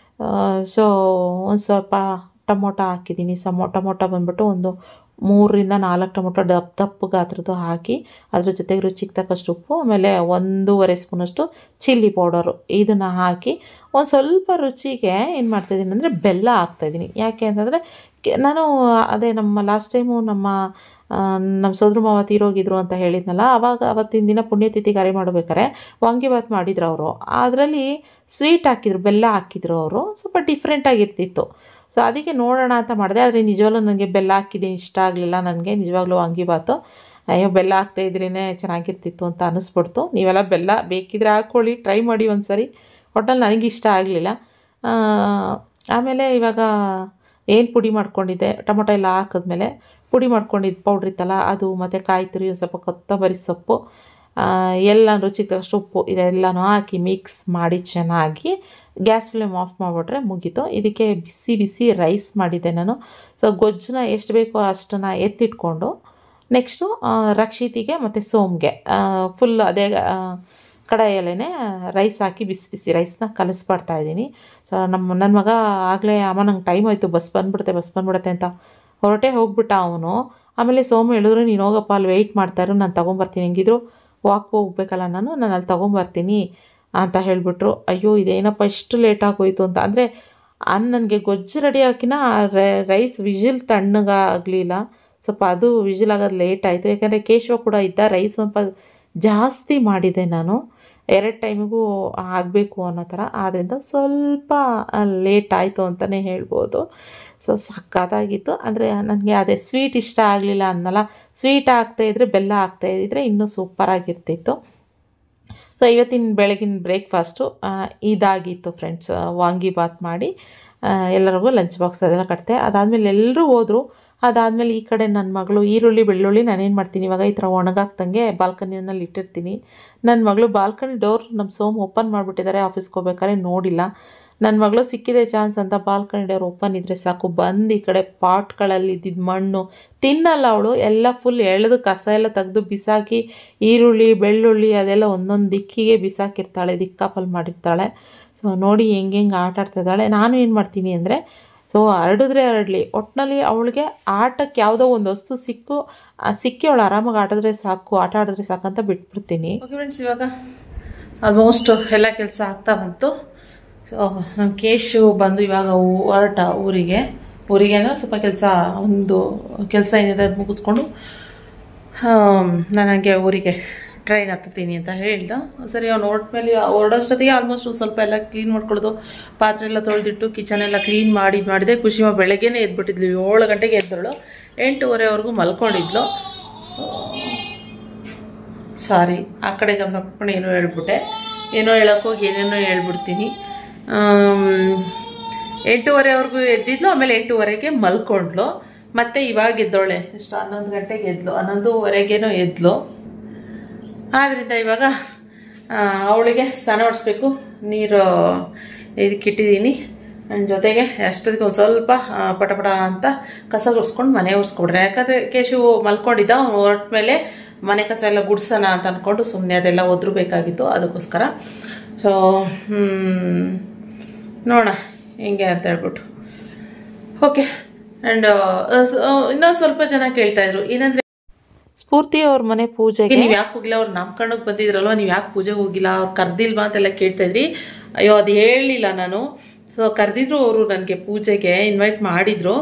ಸೊ ಒಂದು ಸ್ವಲ್ಪ ಟೊಮೊಟೊ ಹಾಕಿದ್ದೀನಿ ಸಮೊ ಟೊಮೊಟೊ ಬಂದ್ಬಿಟ್ಟು ಒಂದು ಮೂರರಿಂದ ನಾಲ್ಕು ಟೊಮೊಟೊ ದಪ್ಪ ದಪ್ಪ ಗಾತ್ರದ್ದು ಹಾಕಿ ಅದ್ರ ಜೊತೆಗೆ ರುಚಿಗೆ ತಕ್ಕಷ್ಟು ಉಪ್ಪು ಆಮೇಲೆ ಒಂದೂವರೆ ಸ್ಪೂನಷ್ಟು ಚಿಲ್ಲಿ ಪೌಡರು ಇದನ್ನು ಹಾಕಿ ಒಂದು ಸ್ವಲ್ಪ ರುಚಿಗೆ ಏನು ಮಾಡ್ತಾಯಿದ್ದೀನಿ ಅಂದರೆ ಬೆಲ್ಲ ಹಾಕ್ತಾಯಿದ್ದೀನಿ ಯಾಕೆ ಅಂತಂದರೆ ಕೆ- ನಾನು ಅದೇ ನಮ್ಮ ಲಾಸ್ಟ್ ಟೈಮು ನಮ್ಮ ಆ, ನಮ್ಮ ಸೋದ್ರ ಮಾವ ತೀರೋಗಿದ್ರು ಅಂತ ಹೇಳಿದ್ನಲ್ಲ ಅವಾಗ ಅವತ್ತಿನ ದಿನ ಪುಣ್ಯತಿಥಿ ಕಾರ್ಯ ಮಾಡ್ಬೇಕಾರೆ ವಾಂಗಿಬಾತ್ ಮಾಡಿದ್ರು ಅವರು ಅದರಲ್ಲಿ ಸ್ವೀಟ್ ಹಾಕಿದ್ರು ಬೆಲ್ಲ ಹಾಕಿದ್ರು ಅವರು ಸ್ವಲ್ಪ ಡಿಫ್ರೆಂಟಾಗಿರ್ತಿತ್ತು ಸೊ ಅದಕ್ಕೆ ನೋಡೋಣ ಅಂತ ಮಾಡಿದೆ ಆದರೆ ನಿಜವಾಗ್ಲೂ ನನಗೆ ಬೆಲ್ಲ ಹಾಕಿದ್ದೀನಿ ಇಷ್ಟ ಆಗಲಿಲ್ಲ ನನಗೆ ನಿಜವಾಗ್ಲೂ ವಾಂಗಿಬಾತು ಅಯ್ಯೋ ಬೆಲ್ಲ ಹಾಕ್ತಾ ಇದ್ರೇ ಚೆನ್ನಾಗಿರ್ತಿತ್ತು ಅಂತ ಅನ್ನಿಸ್ಬಿಡ್ತು ನೀವೆಲ್ಲ ಬೆಲ್ಲ ಬೇಕಿದ್ರೆ ಹಾಕ್ಕೊಳ್ಳಿ ಟ್ರೈ ಮಾಡಿ ಒಂದು ಸರಿ ಒಟ್ಟಲ್ಲಿ ನನಗೆ ಇಷ್ಟ ಆಗಲಿಲ್ಲ ಆಮೇಲೆ ಇವಾಗ ಏನು ಪುಡಿ ಮಾಡ್ಕೊಂಡಿದ್ದೆ ಟೊಮೊಟೊ ಎಲ್ಲ ಹಾಕಿದ್ಮೇಲೆ ಪುಡಿ ಮಾಡ್ಕೊಂಡಿದ್ದು ಪೌಡ್ರ್ ಇತ್ತಲ್ಲ ಅದು ಮತ್ತು ಕಾಯಿ ತುರಿ ಒಂದು ಸ್ವಲ್ಪ ಕೊತ್ತಂಬರಿ ಸೊಪ್ಪು ಎಲ್ಲ ರುಚಿಗೆ ತಕ್ಕಷ್ಟು ಉಪ್ಪು ಇದೆಲ್ಲನೂ ಹಾಕಿ ಮಿಕ್ಸ್ ಮಾಡಿ ಚೆನ್ನಾಗಿ ಗ್ಯಾಸ್ ಫ್ಲೇಮ್ ಆಫ್ ಮಾಡಿಬಿಟ್ರೆ ಮುಗೀತು ಇದಕ್ಕೆ ಬಿಸಿ ಬಿಸಿ ರೈಸ್ ಮಾಡಿದ್ದೆ ನಾನು ಸೊ ಗೊಜ್ಜನ್ನ ಎಷ್ಟು ಬೇಕೋ ಅಷ್ಟನ್ನು ಎತ್ತಿಟ್ಕೊಂಡು ನೆಕ್ಸ್ಟು ರಕ್ಷಿತಿಗೆ ಮತ್ತು ಸೋಮ್ಗೆ ಫುಲ್ ಅದೇ ಆ, ಕಡಾಯಲ್ಲೇ ರೈಸ್ ಹಾಕಿ ಬಿಸಿ ಬಿಸಿ ರೈಸ್ನ ಕಲಿಸ್ಬಿಡ್ತಾ ಇದ್ದೀನಿ ಸೊ ನಮ್ಮ ನನ್ನ ಮಗ ಆಗಲೇ ಅಮ್ಮ ನಂಗೆ ಟೈಮ್ ಆಯಿತು ಬಸ್ ಬಂದ್ಬಿಡುತ್ತೆ ಬಸ್ ಬಂದ್ಬಿಡುತ್ತೆ ಅಂತ ಹೊರಟೆ ಹೋಗ್ಬಿಟ್ಟ ಅವನು ಆಮೇಲೆ ಸೋಮು ಹೇಳಿದ್ರು ನೀನು ಹೋಗಪ್ಪ ಅಲ್ಲಿ ವೆಯ್ಟ್ ಮಾಡ್ತಾಯಿರು ನಾನು ತೊಗೊಂಬರ್ತೀನಿ ಹೆಂಗಿದ್ರು ವಾಕ್ ಹೋಗ್ಬೇಕಲ್ಲ ನಾನು ನಾನು ಅಲ್ಲಿ ತೊಗೊಂಬರ್ತೀನಿ ಅಂತ ಹೇಳಿಬಿಟ್ರು ಅಯ್ಯೋ ಇದೇನಪ್ಪ ಇಷ್ಟು ಲೇಟ್ ಆಗೋಯ್ತು ಅಂತ ಅಂದರೆ ಅನ್ ನನಗೆ ಗೊಜ್ಜು ರೆಡಿ ಹಾಕಿನ ರೈಸ್ ವಿಜಿಲ್ ತಣ್ಣಗಾಗಲಿಲ್ಲ ಸ್ವಲ್ಪ ಅದು ವಿಜಿಲ್ ಆಗೋದು ಲೇಟ್ ಆಯಿತು ಯಾಕಂದರೆ ಕೇಶವ ಕೂಡ ಇದ್ದ ರೈಸ್ ಸ್ವಲ್ಪ ಜಾಸ್ತಿ ಮಾಡಿದೆ ನಾನು ಎರಡು ಟೈಮಿಗೂ ಆಗಬೇಕು ಅನ್ನೋ ಥರ ಆದ್ದರಿಂದ ಸ್ವಲ್ಪ ಲೇಟ್ ಆಯಿತು ಅಂತಲೇ ಹೇಳ್ಬೋದು ಸೊ ಸಕ್ಕತ್ತಾಗಿತ್ತು ಅಂದರೆ ನನಗೆ ಅದೇ ಸ್ವೀಟ್ ಇಷ್ಟ ಆಗಲಿಲ್ಲ ಅನ್ನಲ್ಲ ಸ್ವೀಟ್ ಹಾಕ್ತಾಯಿದ್ರೆ ಬೆಲ್ಲ ಹಾಕ್ತಾಯಿದ್ರೆ ಇನ್ನೂ ಸೂಪರಾಗಿರ್ತಿತ್ತು ಸೊ ಇವತ್ತಿನ ಬೆಳಗಿನ ಬ್ರೇಕ್ಫಾಸ್ಟು ಇದಾಗಿತ್ತು ಫ್ರೆಂಡ್ಸ್ ವಾಂಗಿಬಾತ್ ಮಾಡಿ ಆ, ಎಲ್ಲರಿಗೂ ಲಂಚ್ ಬಾಕ್ಸ್ ಅದೆಲ್ಲ ಕಟ್ತೆ ಅದಾದಮೇಲೆ ಎಲ್ಲರೂ ಹೋದರು ಅದಾದಮೇಲೆ ಈ ಕಡೆ ನನ್ನ ಮಗಳು ಈರುಳ್ಳಿ ಬೆಳ್ಳುಳ್ಳಿ ನಾನೇನು ಮಾಡ್ತೀನಿ ಇವಾಗ ಈ ಥರ ಒಣಗಾಕ್ದಂಗೆ ಬಾಲ್ಕನಿಯಲ್ಲಿ ಇಟ್ಟಿರ್ತೀನಿ ನನ್ನ ಮಗಳು ಬಾಲ್ಕನಿ ಡೋರ್ ನಮ್ಮ ಸೋಮ್ ಓಪನ್ ಮಾಡಿಬಿಟ್ಟಿದ್ದಾರೆ ಆಫೀಸ್ಗೆ ಹೋಗ್ಬೇಕಾದ್ರೆ ನೋಡಿಲ್ಲ ನನ್ನ ಮಗಳು ಸಿಕ್ಕಿದೆ ಚಾನ್ಸ್ ಅಂತ ಬಾಲ್ಕನಿ ಡೋರ್ ಓಪನ್ ಇದ್ದರೆ ಸಾಕು ಬಂದು ಈ ಕಡೆ ಪಾಟ್ಗಳಲ್ಲಿ ಇದ್ದಿದ್ದು ಮಣ್ಣು ತಿನ್ನಲ್ಲ ಅವಳು ಎಲ್ಲ ಫುಲ್ ಎಳೆದು ಕಸ ಎಲ್ಲ ತೆಗೆದು ಬಿಸಾಕಿ ಈರುಳ್ಳಿ ಬೆಳ್ಳುಳ್ಳಿ ಅದೆಲ್ಲ ಒಂದೊಂದು ದಿಕ್ಕಿಗೆ ಬಿಸಾಕಿರ್ತಾಳೆ ದಿಕ್ಕಾಪಲ್ ಮಾಡಿರ್ತಾಳೆ ಸೊ ನೋಡಿ ಹೆಂಗೆ ಹೆಂಗೆ ಆಟ ಆಡ್ತಿದ್ದಾಳೆ ನಾನು ಏನು ಮಾಡ್ತೀನಿ ಅಂದರೆ ಸೊ ಹರಡಿದ್ರೆ ಹರಡಲಿ ಒಟ್ಟಿನಲ್ಲಿ ಅವಳಿಗೆ ಆಟಕ್ಕೆ ಯಾವುದೋ ಒಂದು ವಸ್ತು ಸಿಕ್ಕು ಆ ಸಿಕ್ಕಿ ಅವಳು ಆರಾಮಾಗಿ ಆಡಿದ್ರೆ ಸಾಕು ಆಟ ಆಡಿದ್ರೆ ಸಾಕಂತ ಬಿಟ್ಬಿಡ್ತೀನಿ ಓಕೆ ಫ್ರೆಂಡ್ಸ್ ಇವಾಗ ಆಲ್ಮೋಸ್ಟ್ ಎಲ್ಲ ಕೆಲಸ ಆಗ್ತಾ ಬಂತು ಸೊ ನಮ್ಮ ಕೇಶು ಬಂದು ಇವಾಗ ಊ- ಹೊರಟ ಊರಿಗೆ ಊರಿಗೆ ಅಂದ್ರೆ ಸ್ವಲ್ಪ ಕೆಲಸ ಒಂದು ಕೆಲಸ ಏನಿದೆ ಅದು ಮುಗಿಸ್ಕೊಂಡು ನನಗೆ ಊರಿಗೆ ಟ್ರೈನ್ ಹತ್ತೀನಿ ಅಂತ ಹೇಳ್ದ ಸರಿ ಅವ್ನು ಹೊರಟ್ಮೇಲೆ ಹೊರಡೋಷ್ಟೊತ್ತಿಗೆ ಆಲ್ಮೋಸ್ಟ್ ಸ್ವಲ್ಪ ಎಲ್ಲ ಕ್ಲೀನ್ ಮಾಡ್ಕೊಳ್ಳೋದು ಪಾತ್ರೆ ಎಲ್ಲ ತೊಳೆದಿಟ್ಟು ಕಿಚನ್ ಎಲ್ಲ ಕ್ಲೀನ್ ಮಾಡಿ ಇದ್ ಮಾಡಿದೆ ಖುಷಿಮ ಬೆಳಗ್ಗೆನೇ ಎದ್ಬಿಟ್ಟಿದ್ಲು ಏಳು ಗಂಟೆಗೆ ಎದ್ದಳು ಎಂಟೂವರೆವರೆಗೂ ಮಲ್ಕೊಂಡಿದ್ಲು ಸಾರಿ ಆ ಕಡೆ ಗಮನ ಕೊಟ್ಕೊಂಡು ಏನೋ ಹೇಳ್ಬಿಟ್ಟೆ ಏನೋ ಹೇಳೋಕ್ಕೋಗಿ ಏನೇನೋ ಹೇಳ್ಬಿಡ್ತೀನಿ ಆಮ್, ಎಂಟೂವರೆವರೆಗೂ ಎದ್ದಿದ್ಲು ಆಮೇಲೆ ಎಂಟೂವರೆಗೆ ಮಲ್ಕೊಂಡ್ಲು ಮತ್ತೆ ಇವಾಗ ಎದ್ದೋಳೆ ಎಷ್ಟು ಹನ್ನೊಂದು ಗಂಟೆಗೆ ಎದ್ಲು ಹನ್ನೊಂದುವರೆಗೇನೋ ಎದ್ಲು ಆದ್ದರಿಂದ ಇವಾಗ ಆ, ಅವಳಿಗೆ ಸ್ನಾನ ಮಾಡಿಸ್ಬೇಕು ನೀರು ಇದಕ್ಕೆ ಇಟ್ಟಿದ್ದೀನಿ ನನ್ನ ಜೊತೆಗೆ ಅಷ್ಟೊತ್ತಿಗೆ ಒಂದು ಸ್ವಲ್ಪ ಆ, ಪಟ ಪಟ ಅಂತ ಕಸ ಗುಡಿಸ್ಕೊಂಡು ಮನೆ ಒರೆಸ್ಕೊಡ್ರೆ ಯಾಕಂದರೆ ಕೇಶು ಮಲ್ಕೊಂಡಿದ್ದ ಅವ್ನು ಹೊರಟ ಮೇಲೆ ಮನೆ ಕಸ ಎಲ್ಲ ಗುಡ್ಸೋಣ ಅಂತ ಅಂದ್ಕೊಂಡು ಸುಮ್ಮನೆ ಅದೆಲ್ಲ ಒದ್ರಬೇಕಾಗಿತ್ತು ಅದಕ್ಕೋಸ್ಕರ ಸೊ ನೋಡೋಣ ಹೆಂಗೆ ಅಂತ ಹೇಳ್ಬಿಟ್ಟು ಓಕೆ ಆ್ಯಂಡ್ ಇನ್ನೂ ಸ್ವಲ್ಪ ಜನ ಕೇಳ್ತಾ ಇದ್ರು ಏನಂದ್ರೆ ಸ್ಫೂರ್ತಿ ಅವ್ರ ಮನೆ ಪೂಜೆಗೆ ನೀವು ಯಾಕೆ ಹೋಗಿಲ್ಲ ಅವ್ರು ನಾಮಕರಣಕ್ಕೆ ಬಂದಿದ್ರಲ್ವ ನೀವು ಯಾಕೆ ಪೂಜೆಗೆ ಹೋಗಿಲ್ಲ ಅವ್ರು ಕರ್ದಿಲ್ವಾ ಅಂತೆಲ್ಲ ಕೇಳ್ತಾ ಇದ್ರಿ ಅಯ್ಯೋ ಅದು ಹೇಳಲಿಲ್ಲ ನಾನು ಸೊ ಕರೆದಿದ್ರು ಅವರು ನನಗೆ ಪೂಜೆಗೆ ಇನ್ವೈಟ್ ಮಾಡಿದ್ರು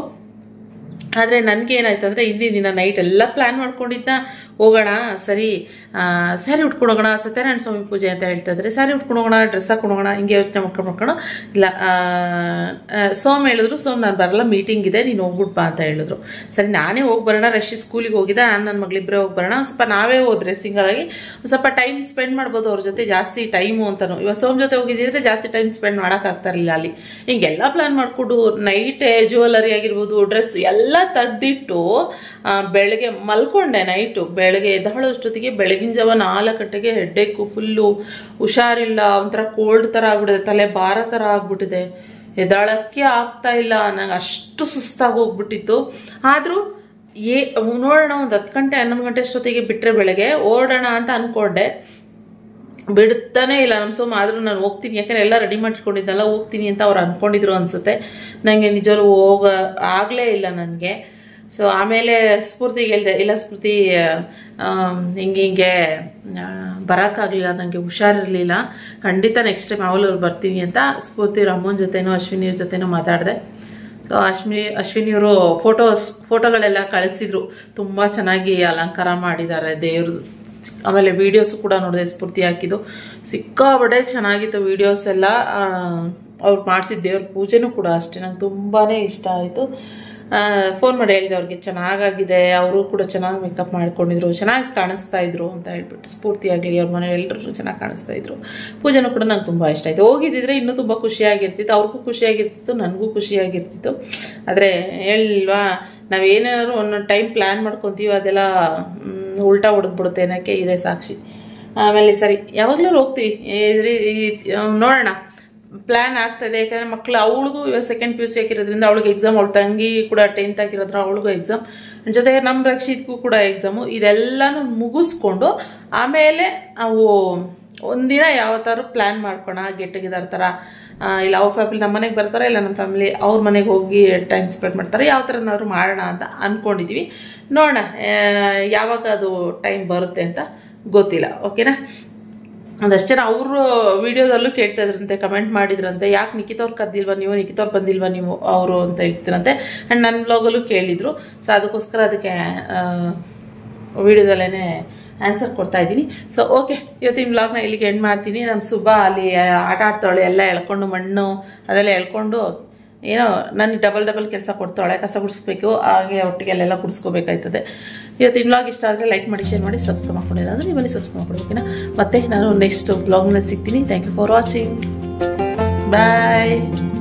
ಆದರೆ ನನಗೆ ಏನಾಯ್ತು ಅಂದರೆ ಹಿಂದಿನ ದಿನ ನೈಟ್ ಎಲ್ಲ ಪ್ಲ್ಯಾನ್ ಮಾಡ್ಕೊಂಡಿದ್ದ ಹೋಗೋಣ ಸರಿ ಆ, ಸ್ಯಾರಿ ಉಟ್ಕೊಂಡು ಹೋಗೋಣ ಸತ್ಯನಾರಾಯಣ ಸ್ವಾಮಿ ಪೂಜೆ ಅಂತ ಹೇಳ್ತಾ ಇದ್ರೆ ಸ್ಯಾರಿ ಉಟ್ಕೊಂಡು ಹೋಗೋಣ ಡ್ರೆಸ್ ಹಾಕೊಂಡು ಹೋಗೋಣ ಹಿಂಗೆ ಯೋಚನೆ ಮಾಡ್ಕೊಂಡು ಮಾಡ್ಕೊಂಡು ಇಲ್ಲ ಆ, ಆ, ಸೋಮ್ ಹೇಳಿದ್ರು ಸೋಮ್ ನಾನು ಬರಲ್ಲ ಮೀಟಿಂಗ್ ಇದೆ ನೀನು ಹೋಗ್ಬಿಟ್ಟು ಬಾ ಅಂತ ಹೇಳಿದ್ರು ಸರಿ ನಾನೇ ಹೋಗಿ ಬರೋಣ ರಶಿ ಸ್ಕೂಲಿಗೆ ಹೋಗಿದ್ದೆ ನಾನು ನನ್ನ ಮಗಳಿಬ್ಬರೇ ಹೋಗಿ ಬರೋಣ ಸ್ವಲ್ಪ ನಾವೇ ಹೋದ್ರೆ ಸಿಂಗಲ್ ಆಗಿ ಒಂದ್ ಸ್ವಲ್ಪ ಟೈಮ್ ಸ್ಪೆಂಡ್ ಮಾಡ್ಬೋದು ಅವ್ರ ಜೊತೆ ಜಾಸ್ತಿ ಟೈಮು ಅಂತಲೂ ಇವಾಗ ಸೋಮ್ ಜೊತೆ ಹೋಗಿದ್ದಿದ್ರೆ ಜಾಸ್ತಿ ಟೈಮ್ ಸ್ಪೆಂಡ್ ಮಾಡೋಕ್ಕಾಗ್ತಾ ಇರಲಿಲ್ಲ ಅಲ್ಲಿ ಹಿಂಗೆಲ್ಲ ಪ್ಲಾನ್ ಮಾಡಿಕೊಂಡು ನೈಟೇ ಜ್ಯುವೆಲರಿ ಆಗಿರ್ಬೋದು ಡ್ರೆಸ್ ಎಲ್ಲ ತೆಗ್ದಿಟ್ಟು ಆ, ಬೆಳಗ್ಗೆ ಮಲ್ಕೊಂಡೆ ನೈಟು ಬೆಳಗ್ಗೆ ಎದ್ದಾಳೋ ಅಷ್ಟೊತ್ತಿಗೆ ಬೆಳಗಿನ ಜಾವ ನಾಲ್ಕು ಗಂಟೆಗೆ ಹೆಡ್ಡೇಕು ಫುಲ್ಲು ಹುಷಾರಿಲ್ಲ ಒಂಥರ ಕೋಲ್ಡ್ ಥರ ಆಗ್ಬಿಟ್ಟಿದೆ ತಲೆ ಭಾರ ಥರ ಆಗ್ಬಿಟ್ಟಿದೆ ಎದ್ದಾಳಕ್ಕೆ ಆಗ್ತಾ ಇಲ್ಲ ನಂಗೆ ಅಷ್ಟು ಸುಸ್ತಾಗಿ ಹೋಗ್ಬಿಟ್ಟಿತ್ತು ಆದರೂ ಏ ನೋಡೋಣ ಒಂದು ಹತ್ತು ಗಂಟೆ ಹನ್ನೊಂದು ಗಂಟೆ ಅಷ್ಟೊತ್ತಿಗೆ ಬಿಟ್ಟರೆ ಬೆಳಗ್ಗೆ ಓಡೋಣ ಅಂತ ಅಂದ್ಕೊಂಡೆ ಬಿಡುತ್ತಾನೆ ಇಲ್ಲ ನಮ್ಮ ಸೋಮ ಆದರೂ ನಾನು ಹೋಗ್ತೀನಿ ಯಾಕಂದ್ರೆ ಎಲ್ಲ ರೆಡಿ ಮಾಡಿಟ್ಕೊಂಡಿದ್ದಲ್ಲ ಹೋಗ್ತೀನಿ ಅಂತ ಅವ್ರು ಅಂದ್ಕೊಂಡಿದ್ರು ಅನ್ಸುತ್ತೆ ನನಗೆ ನಿಜವಾಗ್ಲೂ ಹೋಗ ಆಗಲೇ ಇಲ್ಲ ನನಗೆ ಸೊ ಆಮೇಲೆ ಸ್ಫೂರ್ತಿಗೆ ಹೇಳಿದೆ ಇಲ್ಲ ಸ್ಫೂರ್ತಿ ಆಮ್, ಹಿಂಗೆ ಹಿಂಗೆ ಆ, ಬರೋಕ್ಕಾಗಲಿಲ್ಲ ನನಗೆ ಹುಷಾರಿರಲಿಲ್ಲ ಖಂಡಿತ ನೆಕ್ಸ್ಟ್ ಟೈಮ್ ಅವಳು ಬರ್ತೀನಿ ಅಂತ ಸ್ಫೂರ್ತಿ ರಮ್ಮನ ಜೊತೆನೋ ಅಶ್ವಿನಿಯವ್ರ ಜೊತೆನೋ ಮಾತಾಡಿದೆ ಸೊ ಅಶ್ವಿನಿ ಅಶ್ವಿನಿಯವರು ಫೋಟೋಸ್ ಫೋಟೋಗಳೆಲ್ಲ ಕಳಿಸಿದ್ರು ತುಂಬ ಚೆನ್ನಾಗಿ ಅಲಂಕಾರ ಮಾಡಿದ್ದಾರೆ ದೇವ್ರದ್ದು ಆಮೇಲೆ ವೀಡಿಯೋಸು ಕೂಡ ನೋಡಿದೆ ಸ್ಫೂರ್ತಿ ಹಾಕಿದ್ದು ಸಿಕ್ಕಾಬಡೆ ಚೆನ್ನಾಗಿತ್ತು ವೀಡಿಯೋಸ್ ಎಲ್ಲ ಅವ್ರು ಮಾಡಿಸಿದ ದೇವ್ರ ಪೂಜೆನೂ ಕೂಡ ಅಷ್ಟೇ ನಂಗೆ ತುಂಬಾ ಇಷ್ಟ ಆಯಿತು ಫೋನ್ ಮಾಡಿ ಹೇಳಿದೆ ಅವ್ರಿಗೆ ಚೆನ್ನಾಗಾಗಿದೆ ಅವರು ಕೂಡ ಚೆನ್ನಾಗಿ ಮೇಕಪ್ ಮಾಡ್ಕೊಂಡಿದ್ರು ಚೆನ್ನಾಗಿ ಕಾಣಿಸ್ತಾ ಇದ್ರು ಅಂತ ಹೇಳ್ಬಿಟ್ಟು ಸ್ಫೂರ್ತಿ ಆಗಲಿ ಅವ್ರ ಮನೆ ಎಲ್ಲರೂ ಚೆನ್ನಾಗಿ ಕಾಣಿಸ್ತಾ ಇದ್ರು ಪೂಜೆನೂ ಕೂಡ ನಂಗೆ ತುಂಬ ಇಷ್ಟ ಆಯಿತು ಹೋಗಿದ್ದಿದ್ರೆ ಇನ್ನೂ ತುಂಬ ಖುಷಿಯಾಗಿರ್ತಿತ್ತು ಅವ್ರಿಗೂ ಖುಷಿಯಾಗಿರ್ತಿತ್ತು ನನಗೂ ಖುಷಿಯಾಗಿರ್ತಿತ್ತು ಆದರೆ ಹೇಳಿಲ್ವಾ ನಾವೇನಾದ್ರು ಒಂದೊಂದು ಟೈಮ್ ಪ್ಲ್ಯಾನ್ ಮಾಡ್ಕೊತೀವಿ ಅದೆಲ್ಲ ಮ್, ಉಲ್ಟಾ ಹೊಡೆದ್ಬಿಡುತ್ತೆ ಅನ್ನೋಕ್ಕೆ ಇದೆ ಸಾಕ್ಷಿ ಆಮೇಲೆ ಸರಿ ಯಾವಾಗಲೂ ಹೋಗ್ತೀವಿ ಈ- ಈ- ಈ- ನೋಡೋಣ ಪ್ಲ್ಯಾನ್ ಆಗ್ತದೆ ಯಾಕಂದರೆ ಮಕ್ಕಳು ಅವಳಿಗೂ ಇವಾಗ ಸೆಕೆಂಡ್ ಪಿ ಯು ಸಿ ಆಗಿರೋದ್ರಿಂದ ಅವಳಿಗೆ ಎಕ್ಸಾಮ್ ಅವಳ ತಂಗಿ ಕೂಡ ಟೆಂತ್ ಆಗಿರೋದ್ರ ಅವಳಿಗೂ ಎಕ್ಸಾಮ್ ಜೊತೆಗೆ ನಮ್ಮ ರಕ್ಷಿತ್ಗೂ ಕೂಡ ಎಕ್ಸಾಮು ಇದೆಲ್ಲನೂ ಮುಗಿಸ್ಕೊಂಡು ಆಮೇಲೆ ಅವು ಒಂದಿನ ಯಾವತ್ತಾದ್ರು ಪ್ಲ್ಯಾನ್ ಮಾಡ್ಕೋಣ ಗೆಟ್ ಟುಗೆದರ್ ಥರ ಆ, ಇಲ್ಲ ಅವ್ರ ಫ್ಯಾಮಿಲಿ ನಮ್ಮ ಮನೆಗೆ ಬರ್ತಾರೆ ಇಲ್ಲ ನಮ್ಮ ಫ್ಯಾಮಿಲಿ ಅವ್ರ ಮನೆಗೆ ಹೋಗಿ ಟೈಮ್ ಸ್ಪೆಂಡ್ ಮಾಡ್ತಾರೆ ಯಾವ ಥರನಾದ್ರು ಮಾಡೋಣ ಅಂತ ಅಂದ್ಕೊಂಡಿದ್ದೀವಿ ನೋಡೋಣ ಆ, ಯಾವಾಗ ಅದು ಟೈಮ್ ಬರುತ್ತೆ ಅಂತ ಗೊತ್ತಿಲ್ಲ ಓಕೆನಾ ಒಂದಷ್ಟು ಜನ ಅವರು ವಿಡಿಯೋದಲ್ಲೂ ಕೇಳ್ತಾ ಇದ್ರಂತೆ ಕಮೆಂಟ್ ಮಾಡಿದ್ರಂತೆ ಯಾಕೆ ನಿಖಿತವ್ರು ಕರೆದಿಲ್ವಾ ನೀವು ನಿಖಿತವ್ರು ಬಂದಿಲ್ವಾ ನೀವು ಅವರು ಅಂತ ಹೇಳ್ತಿರಂತೆ ಆ್ಯಂಡ್ ನನ್ನ ಬ್ಲಾಗಲ್ಲೂ ಕೇಳಿದರು ಸೊ ಅದಕ್ಕೋಸ್ಕರ ಅದಕ್ಕೆ ವಿಡಿಯೋದಲ್ಲೇ ಆನ್ಸರ್ ಕೊಡ್ತಾ ಇದ್ದೀನಿ ಸೊ ಓಕೆ ಇವತ್ತಿನ ಬ್ಲಾಗ್ನ ಇಲ್ಲಿಗೆ ಎಂಡ್ ಮಾಡ್ತೀನಿ ನಮ್ಮ ಸುಬ್ಬ ಅಲ್ಲಿ ಆಟ ಆಡ್ತಾಳೆ ಎಲ್ಲ ಎಳ್ಕೊಂಡು ಮಣ್ಣು ಅದೆಲ್ಲ ಎಳ್ಕೊಂಡು ಏನೋ ನನಗೆ ಡಬಲ್ ಡಬಲ್ ಕೆಲಸ ಕೊಡ್ತಾಳೆ ಕಸ ಗುಡಿಸ್ಬೇಕು ಹಾಗೆ ಒಟ್ಟಿಗೆ ಅಲ್ಲೆಲ್ಲ ಗುಡಿಸ್ಕೋಬೇಕಾಯ್ತದೆ ಇವತ್ತಿನ ಬ್ಲಾಗ್ ಇಷ್ಟ ಆದರೆ ಲೈಕ್ ಮಾಡಿ ಶೇರ್ ಮಾಡಿ ಸಬ್ಸ್ಕ್ರೈಬ್ ಮಾಡ್ಕೊಂಡಿಲ್ಲ ಅಂದರೆ ನಿಮ್ಮಲ್ಲಿ ಸಬ್ಸ್ಕ್ರೈಬ್ ಮಾಡ್ಕೊಡ್ಬೇಕಿನ ಮತ್ತೆ ನಾನು ನೆಕ್ಸ್ಟ್ ಬ್ಲಾಗ್ನಲ್ಲಿ ಸಿಗ್ತೀನಿ thank you for watching bye